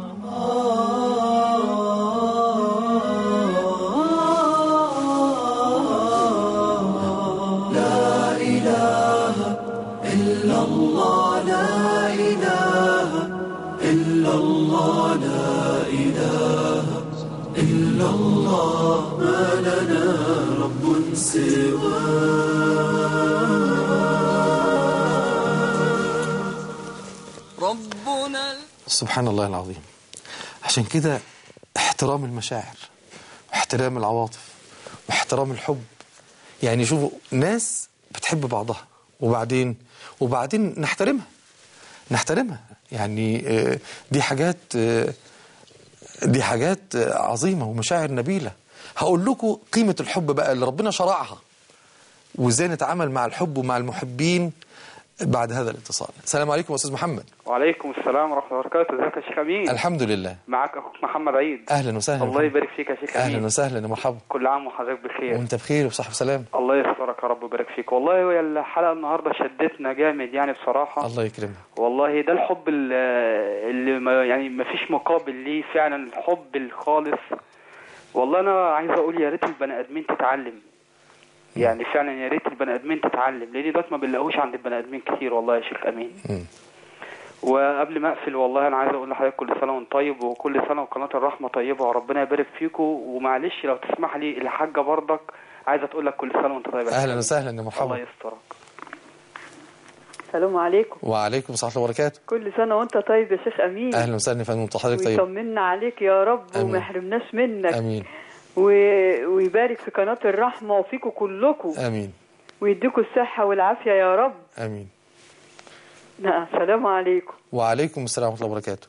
ربنا سبحان الله العظيم عشان كده احترام المشاعر واحترام العواطف واحترام الحب يعني شوفوا ناس بتحب بعضها وبعدين وبعدين نحترمها نحترمها يعني آه، دي حاجات آه، دي حاجات آه، عظيمة ومشاعر نبيلة هقول لكم قيمة الحب بقى اللي ربنا شرعها وازاي نتعامل مع الحب ومع المحبين بعد هذا الاتصال السلام عليكم استاذ محمد وعليكم السلام ورحمة الله وبركاته ازيك يا شيخ أمين الحمد لله معك أخوك محمد عيد اهلا وسهلا الله يبارك فيك يا شيخ اهلا أمين وسهلا يا مرحبا كل عام وحضرتك بخير وانت بخير وبصحة وسلام الله يسترك يا رب ويبارك فيك والله هي الحلقة النهاردة شدتنا جامد يعني بصراحة الله يكرمك والله ده الحب ال- اللي ما يعني ما فيش مقابل ليه فعلا الحب الخالص والله أنا عايز أقول يا ريت البني آدمين تتعلم يعني فعلا يا ريت البني آدمين تتعلم لأن دلوقتي ما بنلاقوش عند البني آدمين كتير والله يا شيخ أمين مم. وقبل ما اقفل والله انا عايز اقول لحضرتك كل سنه وانت طيب وكل سنه وقناه الرحمه طيبه وربنا يبارك فيكم ومعلش لو تسمح لي الحاجه برضك عايزه تقول لك كل سنه وانت طيب يا اهلا حبيبي. وسهلا يا الله مرحبا يسترك السلام عليكم وعليكم السلام ورحمه الله وبركاته كل سنة وانت طيب يا شيخ امين اهلا وسهلا يا فندم حضرتك طيب ويطمنا عليك يا رب آمين. وما يحرمناش منك امين و... ويبارك في قناة الرحمة وفيكم كلكم امين ويديكم الصحة والعافية يا رب امين نعم السلام عليكم وعليكم السلام ورحمه الله وبركاته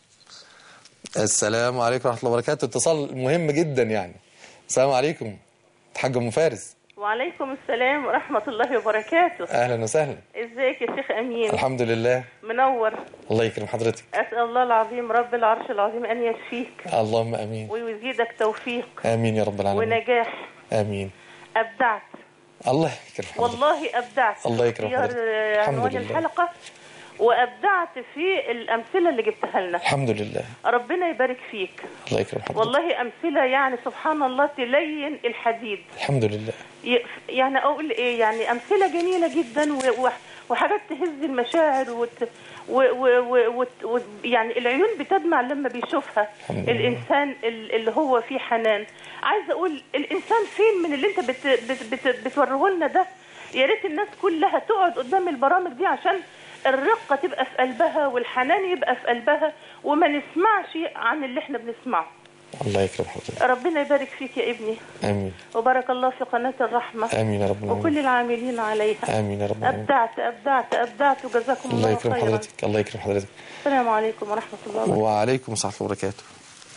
السلام عليكم ورحمه الله وبركاته اتصال مهم جدا يعني السلام عليكم حاج ام فارس وعليكم السلام ورحمة الله وبركاته اهلا وسهلا ازيك يا شيخ أمين الحمد لله منور الله يكرم حضرتك أسأل الله العظيم رب العرش العظيم أن يشفيك اللهم امين ويزيدك توفيق امين يا رب العالمين ونجاح امين أبدعت الله يكرم حضرتك والله أبدعت الله يكرم اختيار حضرتك. الحمد عنوان لله. الحلقة وأبدعت في الأمثلة اللي جبتها لنا الحمد لله ربنا يبارك فيك الله يكرم حضرتك والله أمثلة يعني سبحان الله تلين الحديد الحمد لله ي- يعني اقول ايه يعني امثله جميله جدا و- و- وحاجات تهز المشاعر وت و و و وت- و يعني العيون بتدمع لما بيشوفها الحمد لله. الانسان ال- اللي هو فيه حنان عايزه اقول الانسان فين من اللي انت بت بت بت بتوريه لنا ده يا ريت الناس كلها تقعد قدام البرامج دي عشان الرقه تبقى في قلبها والحنان يبقى في قلبها وما نسمعش عن اللي احنا بنسمعه الله يكرم حضرتك ربنا يبارك فيك يا ابني امين وبارك الله في قناه الرحمه امين يا رب وكل العالمين العاملين عليها امين يا رب العالمين أبدعت أبدعت أبدعت وجزاكم الله الله يكرم خيرا حضرتك الله يكرم حضرتك السلام عليكم ورحمة الله وبركاته وعليكم السلام ورحمه الله وبركاته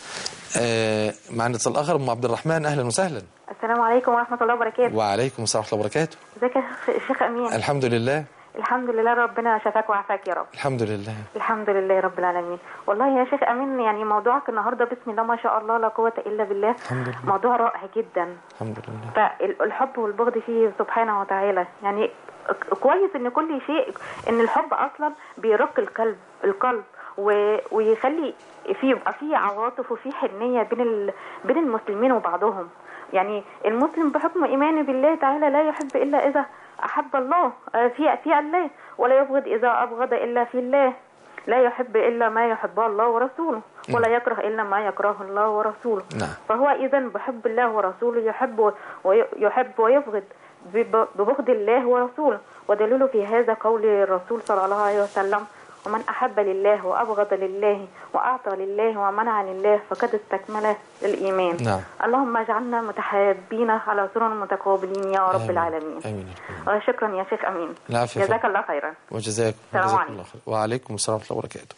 آه معنا اتصال اخر ام عبد الرحمن اهلا وسهلا السلام عليكم ورحمة الله وبركاته وعليكم السلام ورحمه الله وبركاته ازيك يا شيخ- شيخ أمين الحمد لله الحمد لله ربنا شفاك وعافاك يا رب الحمد لله الحمد لله رب العالمين والله يا شيخ أمين يعني موضوعك النهاردة بسم الله ما شاء الله لا قوة إلا بالله الحمد لله موضوع رائع جدا الحمد لله فالحب والبغض فيه سبحانه وتعالى يعني ك- كويس ان كل شيء ان الحب اصلا بيرق القلب القلب و... ويخلي في يبقى في عواطف وفي حنيه بين ال... بين المسلمين وبعضهم يعني المسلم بحكم ايمانه بالله تعالى لا يحب الا اذا احب الله آه، في في الله ولا يبغض اذا ابغض الا في الله لا يحب الا ما يحبه الله ورسوله ولا يكره الا ما يكرهه الله ورسوله نعم فهو إذا بحب الله ورسوله يحب ويحب ويبغض بب- ببغض الله ورسوله ودليل في هذا قول الرسول صلى الله عليه وسلم ومن أحب لله وأبغض لله وأعطى لله ومنع لله فقد استكمل الإيمان نعم اللهم اجعلنا متحابين على سرر متقابلين يا رب آمين. العالمين امين وشكرا يا شيخ أمين العافيه يا جزاك فندم. الله خيرا وجزاكم السلام جزاكم عليكم. الله خير وعليكم السلام ورحمه الله وبركاته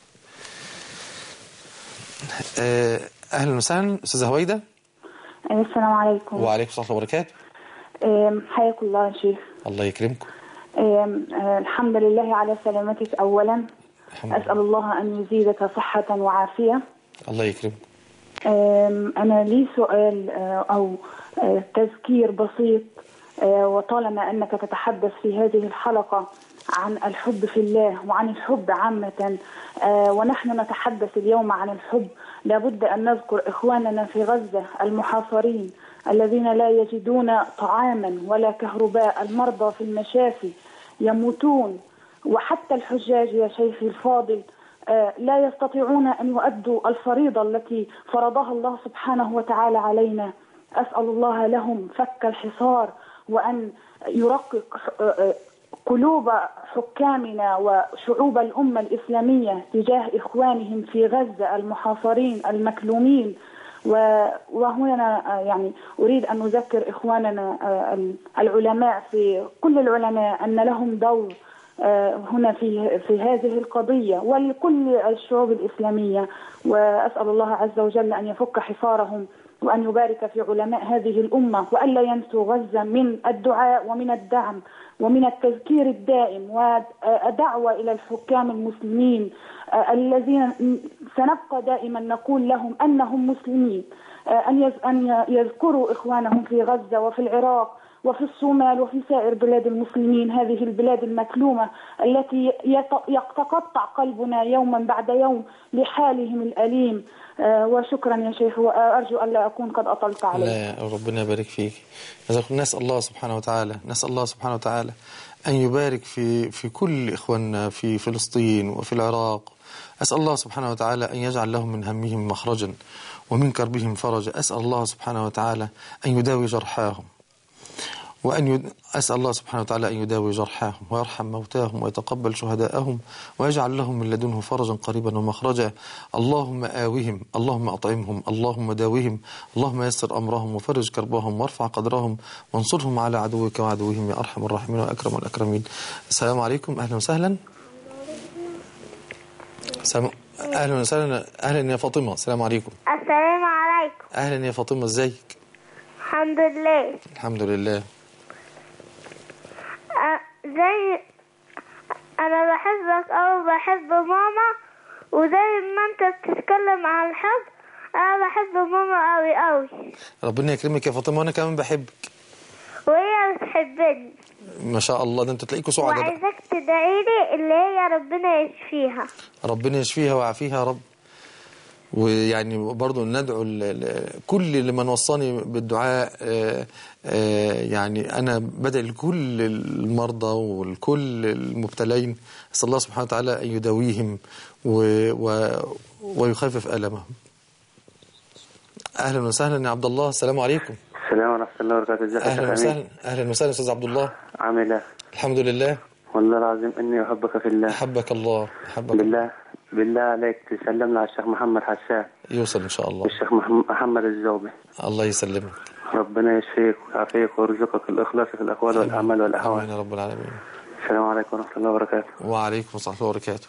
آه، اهلا وسهلا استاذه هويده السلام عليكم وعليكم السلام ورحمه الله وبركاته أم، حياكم الله يا شيخ الله يكرمكم أم، أه، الحمد لله على سلامتك أولا الحمد أسأل الله أن يزيدك صحة وعافية الله يكرمكم أم، أنا لي سؤال أه، أو أه، تذكير بسيط أه، وطالما أنك تتحدث في هذه الحلقة عن الحب في الله وعن الحب عامة أه، ونحن نتحدث اليوم عن الحب لابد أن نذكر إخواننا في غزة المحاصرين الذين لا يجدون طعاما ولا كهرباء المرضى في المشافي يموتون وحتى الحجاج يا شيخي الفاضل آه، لا يستطيعون أن يؤدوا الفريضة التي فرضها الله سبحانه وتعالى علينا أسأل الله لهم فك الحصار وأن يرقق آه، آه، قلوب حكامنا وشعوب الأمة الإسلامية تجاه إخوانهم في غزة المحاصرين المكلومين و- وهنا آه، يعني أريد أن نذكر إخواننا آه، ال- العلماء في كل العلماء أن لهم دور آه، هنا في في هذه القضية ولكل الشعوب الإسلامية وأسأل الله عز وجل أن يفك حصارهم وأن يبارك في علماء هذه الأمة وألا ينسوا غزة من الدعاء ومن الدعم ومن التذكير الدائم ودعوة إلى الحكام المسلمين آه، الذين سنبقى دائما نقول لهم أنهم مسلمين آه، أن يز- أن يذكروا إخوانهم في غزة وفي العراق وفي الصومال وفي سائر بلاد المسلمين هذه البلاد المكلومة التي يت- يتقطع قلبنا يوما بعد يوم لحالهم الأليم آه، وشكرا يا شيخ وأرجو أن لا أكون قد أطلت عليك لا ربنا يبارك فيك جزاكم نسأل الله سبحانه وتعالى نسأل الله سبحانه وتعالى أن يبارك في في كل إخواننا في فلسطين وفي العراق أسأل الله سبحانه وتعالى أن يجعل لهم من همهم مخرجا ومن كربهم فرجا أسأل الله سبحانه وتعالى أن يداوي جرحاهم وأن يد... أسأل الله سبحانه وتعالى أن يداوي جرحاهم ويرحم موتاهم ويتقبل شهداءهم ويجعل لهم من لدنه فرجا قريبا ومخرجا اللهم آوهم اللهم أطعمهم اللهم داوهم اللهم يسر أمرهم وفرج كربهم وارفع قدرهم وانصرهم على عدوك وعدوهم يا أرحم الراحمين وأكرم الأكرمين السلام عليكم أهلا وسهلا سلام... أهلا وسهلا أهلا يا فاطمة السلام عليكم السلام عليكم أهلا يا فاطمة ازيك الحمد لله الحمد لله أ- زي انا بحبك او بحب ماما وزي ما انت بتتكلم عن الحب انا بحب ماما قوي قوي ربنا يكرمك يا فاطمة وأنا كمان بحبك وهي بتحبني ما شاء الله ده انتوا تلاقيكوا سعداء بقى. وعايزاك تدعيلي اللي هي ربنا يشفيها ربنا يشفيها ويعافيها يا رب ويعني برضو ندعو ال- ال- كل لمن وصاني بالدعاء آه، آه، يعني أنا بدأ لكل المرضى والكل المبتلين أسأل الله سبحانه وتعالى أن يداويهم و- و- ويخفف ألمهم أهلا وسهلا يا عبد الله السلام عليكم السلام ورحمة الله وبركاته ازيك يا أهلا شيخ وسهلا أمين أهلا وسهلا أستاذ عبد الله عامل ايه؟ الحمد لله والله العظيم اني احبك في الله أحبك الله أحبك بالله بالله عليك تسلم لي على الشيخ محمد حسان يوصل إن شاء الله والشيخ مح- محمد الزوبي الله يسلمك ربنا يشفيك ويعافيك ويرزقك الاخلاص في الاقوال والاعمال والاحوال آمين يا رب العالمين السلام عليكم ورحمة الله وبركاته وعليكم السلام ورحمة الله وبركاته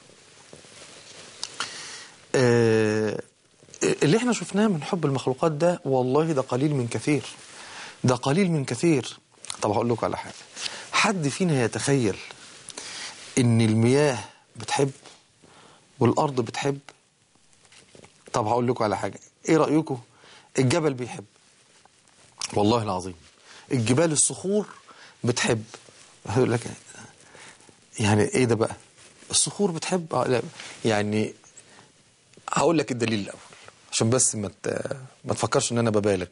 آه، اللي احنا شفناه من حب المخلوقات ده والله ده قليل من كثير ده قليل من كثير طب هقول لكم على حاجة حد فينا يتخيل ان المياه بتحب والارض بتحب طب هقول لكم على حاجة ايه رأيكم الجبل بيحب والله العظيم الجبال الصخور بتحب هقول لك يعني ايه ده بقى الصخور بتحب آه لا يعني هقول لك الدليل الاول عشان بس ما ت- ما تفكرش ان انا ببالغ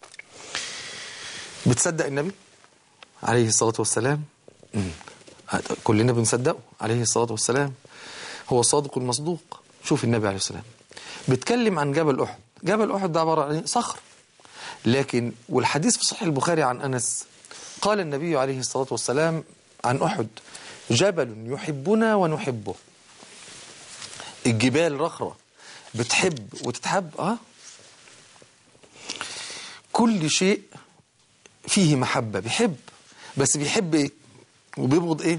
بتصدق النبي عليه الصلاه والسلام مم. كلنا بنصدقه عليه الصلاه والسلام هو الصادق المصدوق شوف النبي عليه السلام بيتكلم عن جبل احد جبل احد ده عباره عن إيه؟ صخر لكن والحديث في صحيح البخاري عن انس قال النبي عليه الصلاه والسلام عن احد جبل يحبنا ونحبه الجبال رخرة بتحب وتتحب اه كل شيء فيه محبة بيحب بس بيحب ايه وبيبغض ايه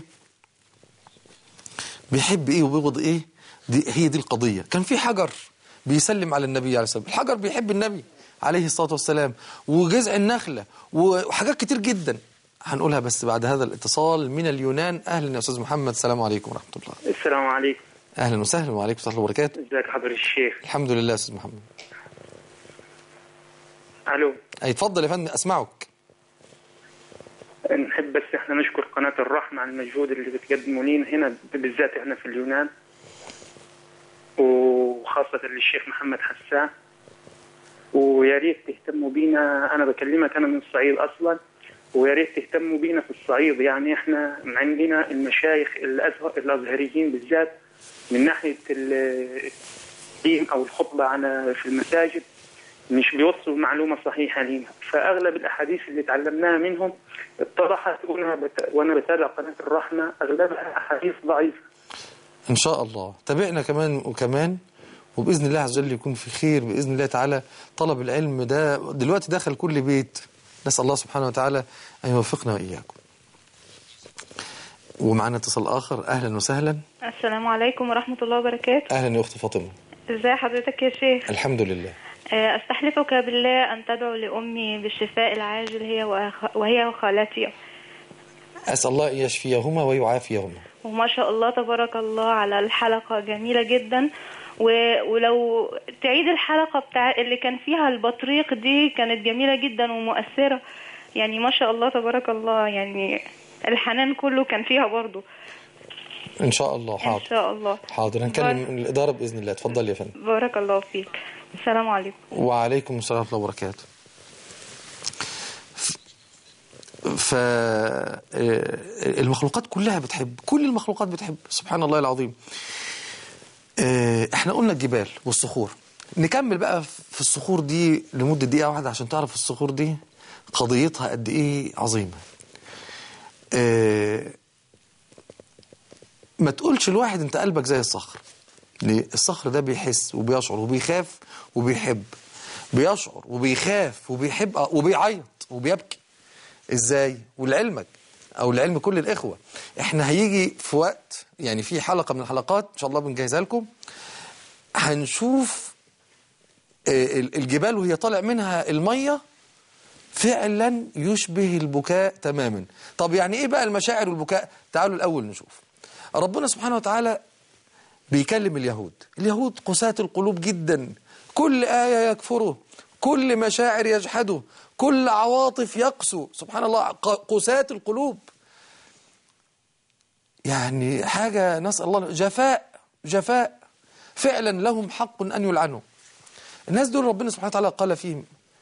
بيحب ايه وبيبغض ايه دي هي دي القضية كان في حجر بيسلم على النبي عليه الصلاة والسلام الحجر بيحب النبي عليه الصلاة والسلام وجذع النخلة وحاجات كتير جدا هنقولها بس بعد هذا الاتصال من اليونان اهلا يا استاذ محمد السلام عليكم ورحمة الله السلام عليكم اهلا وسهلا وعليكم السلام وبركاته ازيك حضر الشيخ الحمد لله يا استاذ محمد الو اي اتفضل يا فندم اسمعك نحب بس احنا نشكر قناة الرحمة على المجهود اللي بتقدموا لينا هنا بالذات احنا في اليونان وخاصة للشيخ محمد حسان ويا ريت تهتموا بينا انا بكلمك انا من الصعيد اصلا ويا ريت تهتموا بينا في الصعيد يعني احنا عندنا المشايخ الازهر الازهريين بالذات من ناحية ال- الدين او الخطبة على في المساجد مش بيوصلوا معلومة صحيحة لينا فأغلب الأحاديث اللي تعلمناها منهم اتضحت وأنا بت... وأنا بتابع قناة الرحمة أغلبها أحاديث ضعيفة ان شاء الله تابعنا كمان وكمان وباذن الله عز وجل يكون في خير باذن الله تعالى طلب العلم ده دلوقتي دخل كل بيت نسال الله سبحانه وتعالى ان يوفقنا واياكم ومعنا اتصال اخر اهلا وسهلا السلام عليكم ورحمة الله وبركاته اهلا يا اخت فاطمه ازي حضرتك يا شيخ الحمد لله آه، استحلفك بالله أن تدعو لأمي بالشفاء العاجل هي وأخ- وهي وخالتي اسال الله ان يشفيهما ويعافيهما وما شاء الله تبارك الله على الحلقة جميلة جدا و... ولو تعيد الحلقة بتاع اللي كان فيها البطريق دي كانت جميلة جدا ومؤثرة يعني ما شاء الله تبارك الله يعني الحنان كله كان فيها برضو ان شاء الله إن حاضر شاء الله حاضر هنكلم الاداره باذن الله اتفضل يا فندم بارك الله فيك السلام عليكم وعليكم السلام ورحمة الله وبركاته ف- ف آه، المخلوقات كلها بتحب كل المخلوقات بتحب سبحان الله العظيم آه، احنا قلنا الجبال والصخور نكمل بقى في الصخور دي لمدة دقيقة واحدة عشان تعرف الصخور دي قضيتها قد ايه عظيمة آه، ما تقولش الواحد انت قلبك زي الصخر ليه؟ الصخر ده بيحس وبيشعر وبيخاف وبيحب بيشعر وبيخاف وبيحب آه، وبيعيط وبيبكي ازاي ولعلمك او لعلم كل الاخوه احنا هيجي في وقت يعني في حلقه من الحلقات ان شاء الله بنجهزها لكم هنشوف آه، ال- الجبال وهي طالع منها الميه فعلا يشبه البكاء تماما طب يعني ايه بقى المشاعر والبكاء تعالوا الاول نشوف ربنا سبحانه وتعالى بيكلم اليهود اليهود قساة القلوب جدا كل آية يكفره كل مشاعر يجحده كل عواطف يقسو سبحان الله ق- قساة القلوب يعني حاجة نسأل الله جفاء جفاء فعلا لهم حق أن يلعنوا الناس دول ربنا سبحانه وتعالى قال فيهم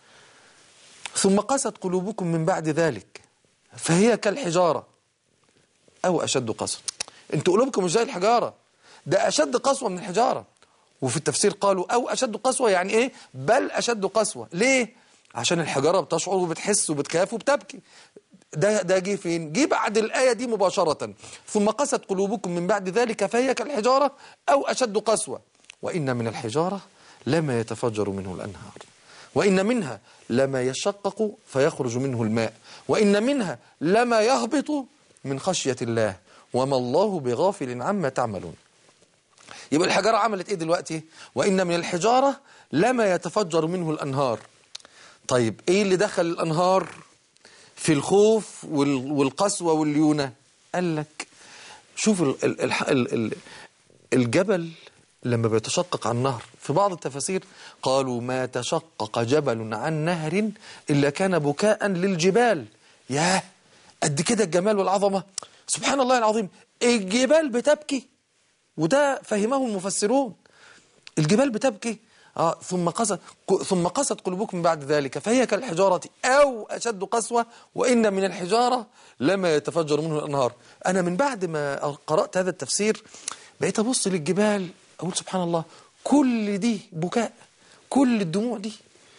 ثم قست قلوبكم من بعد ذلك فهي كالحجارة أو أشد قسوة انتوا قلوبكم مش زي الحجارة ده أشد قسوة من الحجارة وفي التفسير قالوا أو أشد قسوة يعني إيه بل أشد قسوة ليه عشان الحجارة بتشعر وبتحس وبتخاف وبتبكي ده ده جه فين جه بعد الآية دي مباشرة ثم قست قلوبكم من بعد ذلك فهي كالحجارة أو أشد قسوة وإن من الحجارة لما يتفجر منه الأنهار وإن منها لما يشقق فيخرج منه الماء وإن منها لما يهبط من خشية الله وما الله بغافل عما تعملون يبقى الحجارة عملت إيه دلوقتي وإن من الحجارة لما يتفجر منه الأنهار طيب إيه اللي دخل الأنهار في الخوف وال- والقسوة والليونة قال لك شوف ال ال ال ال ال الجبل لما بيتشقق عن نهر في بعض التفاسير قالوا ما تشقق جبل عن نهر إلا كان بكاء للجبال ياه قد كده الجمال والعظمة سبحان الله العظيم الجبال بتبكي وده فهمه المفسرون الجبال بتبكي آه ثم قست ثم قست قلوبكم بعد ذلك فهي كالحجارة أو أشد قسوة وإن من الحجارة لما يتفجر منه الأنهار أنا من بعد ما قرأت هذا التفسير بقيت أبص للجبال أقول سبحان الله كل دي بكاء كل الدموع دي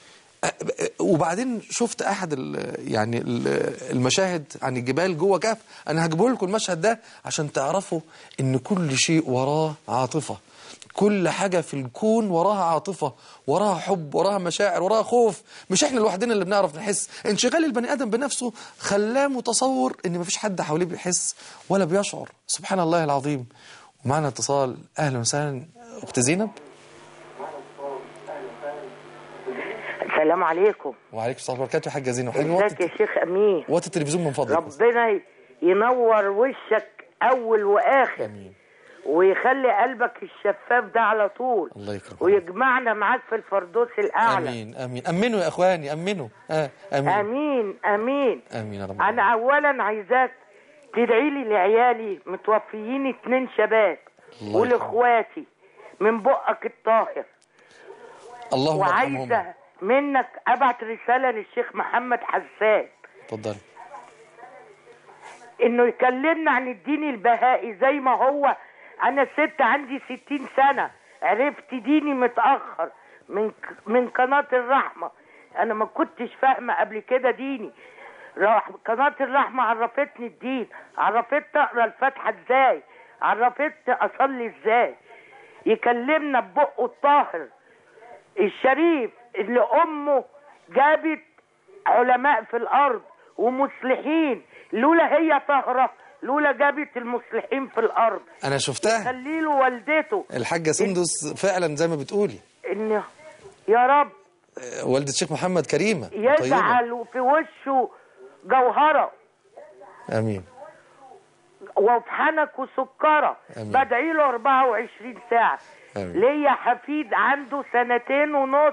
وبعدين شفت احد ال يعني ال المشاهد عن الجبال جوه كهف انا هجيبه لكم المشهد ده عشان تعرفوا ان كل شيء وراه عاطفه كل حاجه في الكون وراها عاطفه وراها حب وراها مشاعر وراها خوف مش احنا لوحدنا اللي بنعرف نحس انشغال البني ادم بنفسه خلاه متصور ان مفيش حد حواليه بيحس ولا بيشعر سبحان الله العظيم ومعنا اتصال اهلا وسهلا اخت زينب السلام عليكم وعليكم السلام ورحمه الله وبركاته يا حاجه زينب حاجه ازيك يا شيخ امين وطي التلفزيون من فضلك بس. ربنا ينور وشك اول واخر امين ويخلي قلبك الشفاف ده على طول الله يكرمك ويجمعنا معاك في الفردوس الاعلى امين امين امنوا يا اخواني امنوا آه. امين امين امين امين يا رب انا اولا عايزاك تدعي لي لعيالي متوفيين اتنين شباب الله ولاخواتي من بقك الطاهر اللهم ارحمهم وعايزه منك ابعت رساله للشيخ محمد حسان اتفضل انه يكلمنا عن الدين البهائي زي ما هو انا ست عندي ستين سنة عرفت ديني متأخر من ك- من قناة الرحمة انا ما كنتش فاهمة قبل كده ديني راح قناة الرحمة عرفتني الدين عرفت اقرا الفاتحة ازاي عرفت اصلي ازاي يكلمنا ببقه الطاهر الشريف اللي امه جابت علماء في الارض ومصلحين لولا هي طاهره لولا جابت المصلحين في الارض انا شفتها خلي له والدته الحاجه سندس فعلا زي ما بتقولي ان يا رب آه، والده الشيخ محمد كريمه طيبه يجعل في وشه جوهره امين وفي حنكه سكره آمين. بدعي له 24 ساعه آمين. ليا حفيد عنده سنتين ونص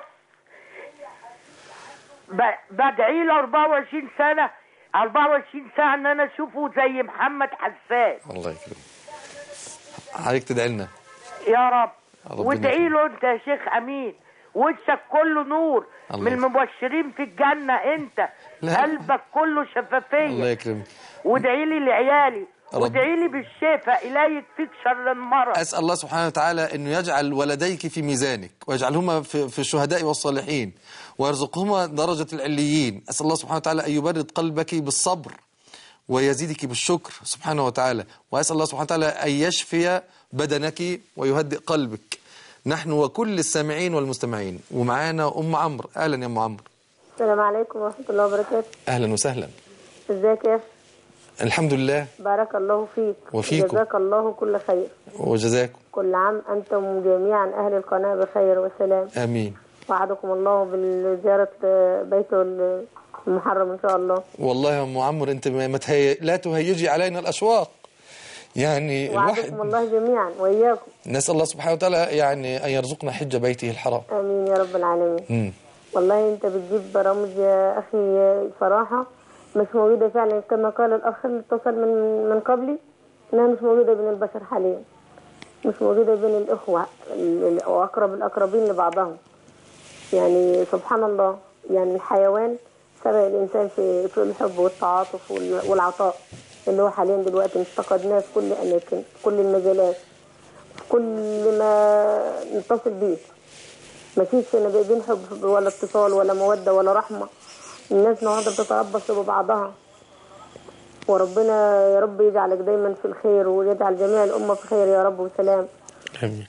ب- بدعي له 24 سنه 24 ساعه ان انا اشوفه زي محمد حسان الله يكرمك عليك تدعي لنا يا رب ربنا وادعي يكرمك. له انت يا شيخ امين وشك كله نور الله من المبشرين في الجنه انت لا. قلبك كله الله شفافيه يكرمك وادعي لي لعيالي رب- وادعي لي بالشفاء لا يكفيك شر المرض أسأل الله سبحانه وتعالى أنه يجعل ولديك في ميزانك ويجعلهما في, في الشهداء والصالحين ويرزقهما درجة العليين أسأل الله سبحانه وتعالى أن يبرد قلبك بالصبر ويزيدك بالشكر سبحانه وتعالى وأسأل الله سبحانه وتعالى أن يشفي بدنك ويهدئ قلبك نحن وكل السامعين والمستمعين ومعانا أم عمرو أهلا يا أم عمرو السلام عليكم ورحمة الله وبركاته أهلا وسهلا ازيك يا أخي؟ الحمد لله بارك الله فيك وفيكم. جزاك الله كل خير وجزاكم كل عام أنتم جميعا أهل القناة بخير وسلام آمين وعدكم الله بالزيارة بيته المحرم إن شاء الله والله يا أم عمرو أنت ما ما تهي... لا تهيجي علينا الأشواق يعني الواحد وعدكم الله جميعا وإياكم نسأل الله سبحانه وتعالى يعني أن يرزقنا حج بيته الحرام آمين يا رب العالمين مم. والله أنت بتجيب برامج يا أخي صراحة مش موجودة فعلا كما قال الأخ اللي اتصل من من قبلي إنها مش موجودة بين البشر حاليا مش موجودة بين الإخوة ال- ال- وأقرب الأقربين لبعضهم يعني سبحان الله يعني الحيوان سبق الإنسان في في الحب والتعاطف وال- والعطاء اللي هو حاليا دلوقتي افتقدناه في كل الأماكن في كل المجالات في كل ما نتصل بيه مفيش هنا بين حب ولا اتصال ولا مودة ولا رحمة الناس النهارده بتتربص ببعضها وربنا يا رب يجعلك دايما في الخير ويجعل جميع الأمة في خير يا رب وسلام آمين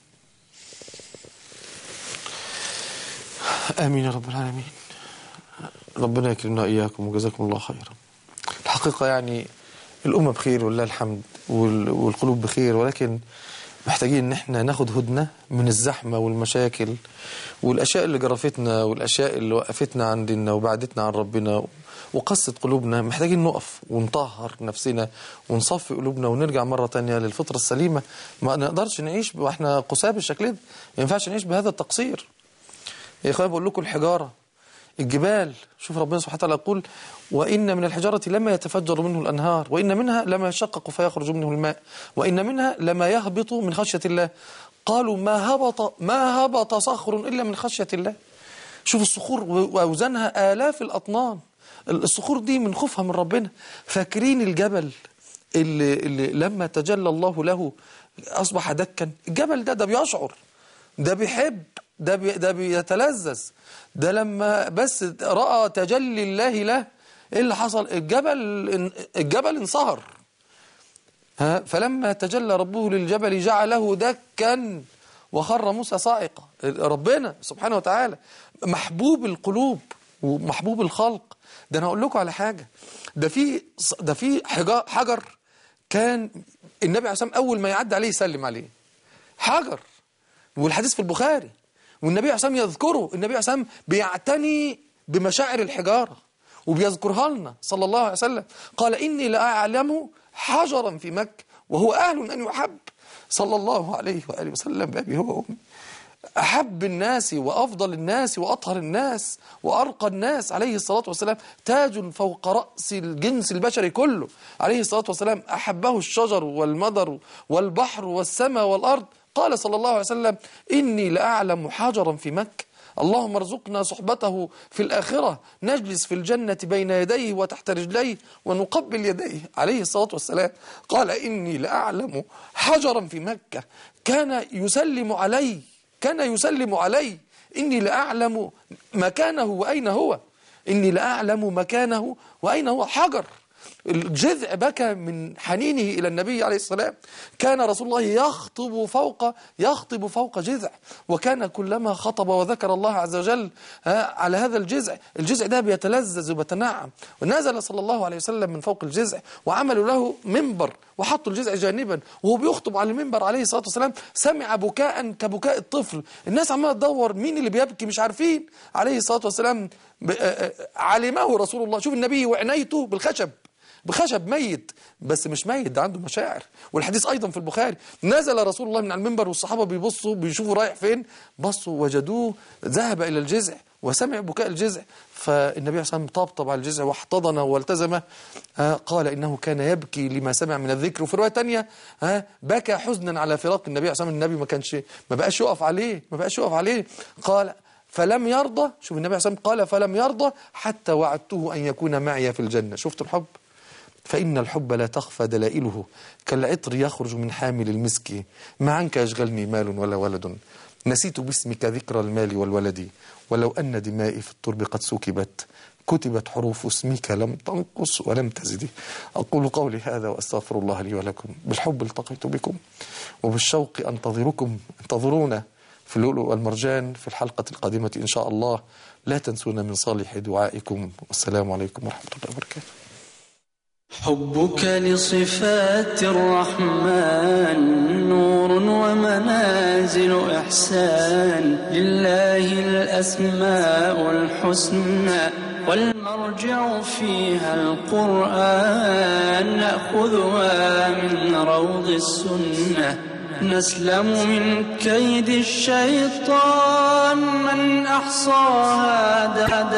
آمين يا رب العالمين ربنا يكرمنا إياكم وجزاكم الله خيرا الحقيقة يعني الأمة بخير ولله الحمد وال- والقلوب بخير ولكن محتاجين ان احنا ناخد هدنة من الزحمة والمشاكل والاشياء اللي جرفتنا والاشياء اللي وقفتنا عندنا وبعدتنا عن ربنا وقست قلوبنا محتاجين نقف ونطهر نفسنا ونصفي قلوبنا ونرجع مرة تانية للفطرة السليمة ما نقدرش نعيش واحنا قساة بالشكل ده ما ينفعش نعيش بهذا التقصير يا اخويا بقول لكم الحجارة الجبال شوف ربنا سبحانه وتعالى يقول وإن من الحجارة لما يتفجر منه الأنهار وإن منها لما يشقق فيخرج منه الماء وإن منها لما يهبط من خشية الله قالوا ما هبط ما هبط صخر إلا من خشية الله شوف الصخور وأوزانها آلاف الأطنان الصخور دي من خوفها من ربنا فاكرين الجبل اللي, اللي لما تجلى الله له أصبح دكا الجبل ده ده بيشعر ده بيحب ده بي ده بيتلذذ ده لما بس رأى تجلي الله له ايه اللي حصل الجبل الجبل انصهر ها فلما تجلى ربه للجبل جعله دكا وخر موسى صاعقا ربنا سبحانه وتعالى محبوب القلوب ومحبوب الخلق ده انا اقول لكم على حاجه ده في ده في حجر, حجر كان النبي عليه الصلاه والسلام اول ما يعدي عليه يسلم عليه حجر والحديث في البخاري والنبي عليه الصلاه والسلام يذكره النبي عليه الصلاه والسلام بيعتني بمشاعر الحجاره وبيذكرها لنا صلى الله عليه وسلم قال إني لأعلم حجرا في مكة وهو أهل أن يحب صلى الله عليه وآله وسلم بأبي هو وأمي أحب الناس وأفضل الناس وأطهر الناس وأرقى الناس عليه الصلاة والسلام تاج فوق رأس الجنس البشري كله عليه الصلاة والسلام أحبه الشجر والمدر والبحر والسماء والأرض قال صلى الله عليه وسلم إني لأعلم حجرا في مكة اللهم ارزقنا صحبته في الآخرة نجلس في الجنة بين يديه وتحت رجليه ونقبل يديه عليه الصلاة والسلام قال إني لأعلم حجرا في مكة كان يسلم علي كان يسلم علي إني لأعلم مكانه وأين هو إني لأعلم مكانه وأين هو حجر الجذع بكى من حنينه إلى النبي عليه السلام كان رسول الله يخطب فوق يخطب فوق جذع وكان كلما خطب وذكر الله عز وجل على هذا الجذع الجذع ده بيتلذذ وبيتنعم ونزل صلى الله عليه وسلم من فوق الجذع وعملوا له منبر وحطوا الجذع جانبا وهو بيخطب على المنبر عليه الصلاة والسلام سمع بكاء كبكاء الطفل الناس عمالة تدور مين اللي بيبكي مش عارفين عليه الصلاة والسلام علمه رسول الله شوف النبي وعنايته بالخشب بخشب ميت بس مش ميت ده عنده مشاعر والحديث أيضا في البخاري نزل رسول الله من على المنبر والصحابة بيبصوا بيشوفوا رايح فين بصوا وجدوه ذهب إلى الجذع وسمع بكاء الجزع فالنبي عليه الصلاة والسلام طبطب على الجزع واحتضنه والتزمه آه، قال إنه كان يبكي لما سمع من الذكر وفي رواية تانية آه، بكى حزنا على فراق النبي عليه الصلاة والسلام النبي ما كانش ما بقاش يقف عليه ما بقاش يقف عليه قال فلم يرضى شوف النبي عليه الصلاة والسلام قال فلم يرضى حتى وعدته أن يكون معي في الجنة شفت الحب فإن الحب لا تخفى دلائله كالعطر يخرج من حامل المسك ما عنك يشغلني مال ولا ولد نسيت باسمك ذكر المال والولد ولو أن دمائي في الترب قد سكبت كتبت حروف اسمك لم تنقص ولم تزد أقول قولي هذا وأستغفر الله لي ولكم بالحب التقيت بكم وبالشوق أنتظركم انتظرونا في اللؤلؤ والمرجان في الحلقة القادمة إن شاء الله لا تنسونا من صالح دعائكم والسلام عليكم ورحمة الله وبركاته حبك لصفات الرحمن نور ومنازل إحسان لله الأسماء الحسنى والمرجع فيها القرآن نأخذها من روض السنة نسلم من كيد الشيطان من أحصاها داد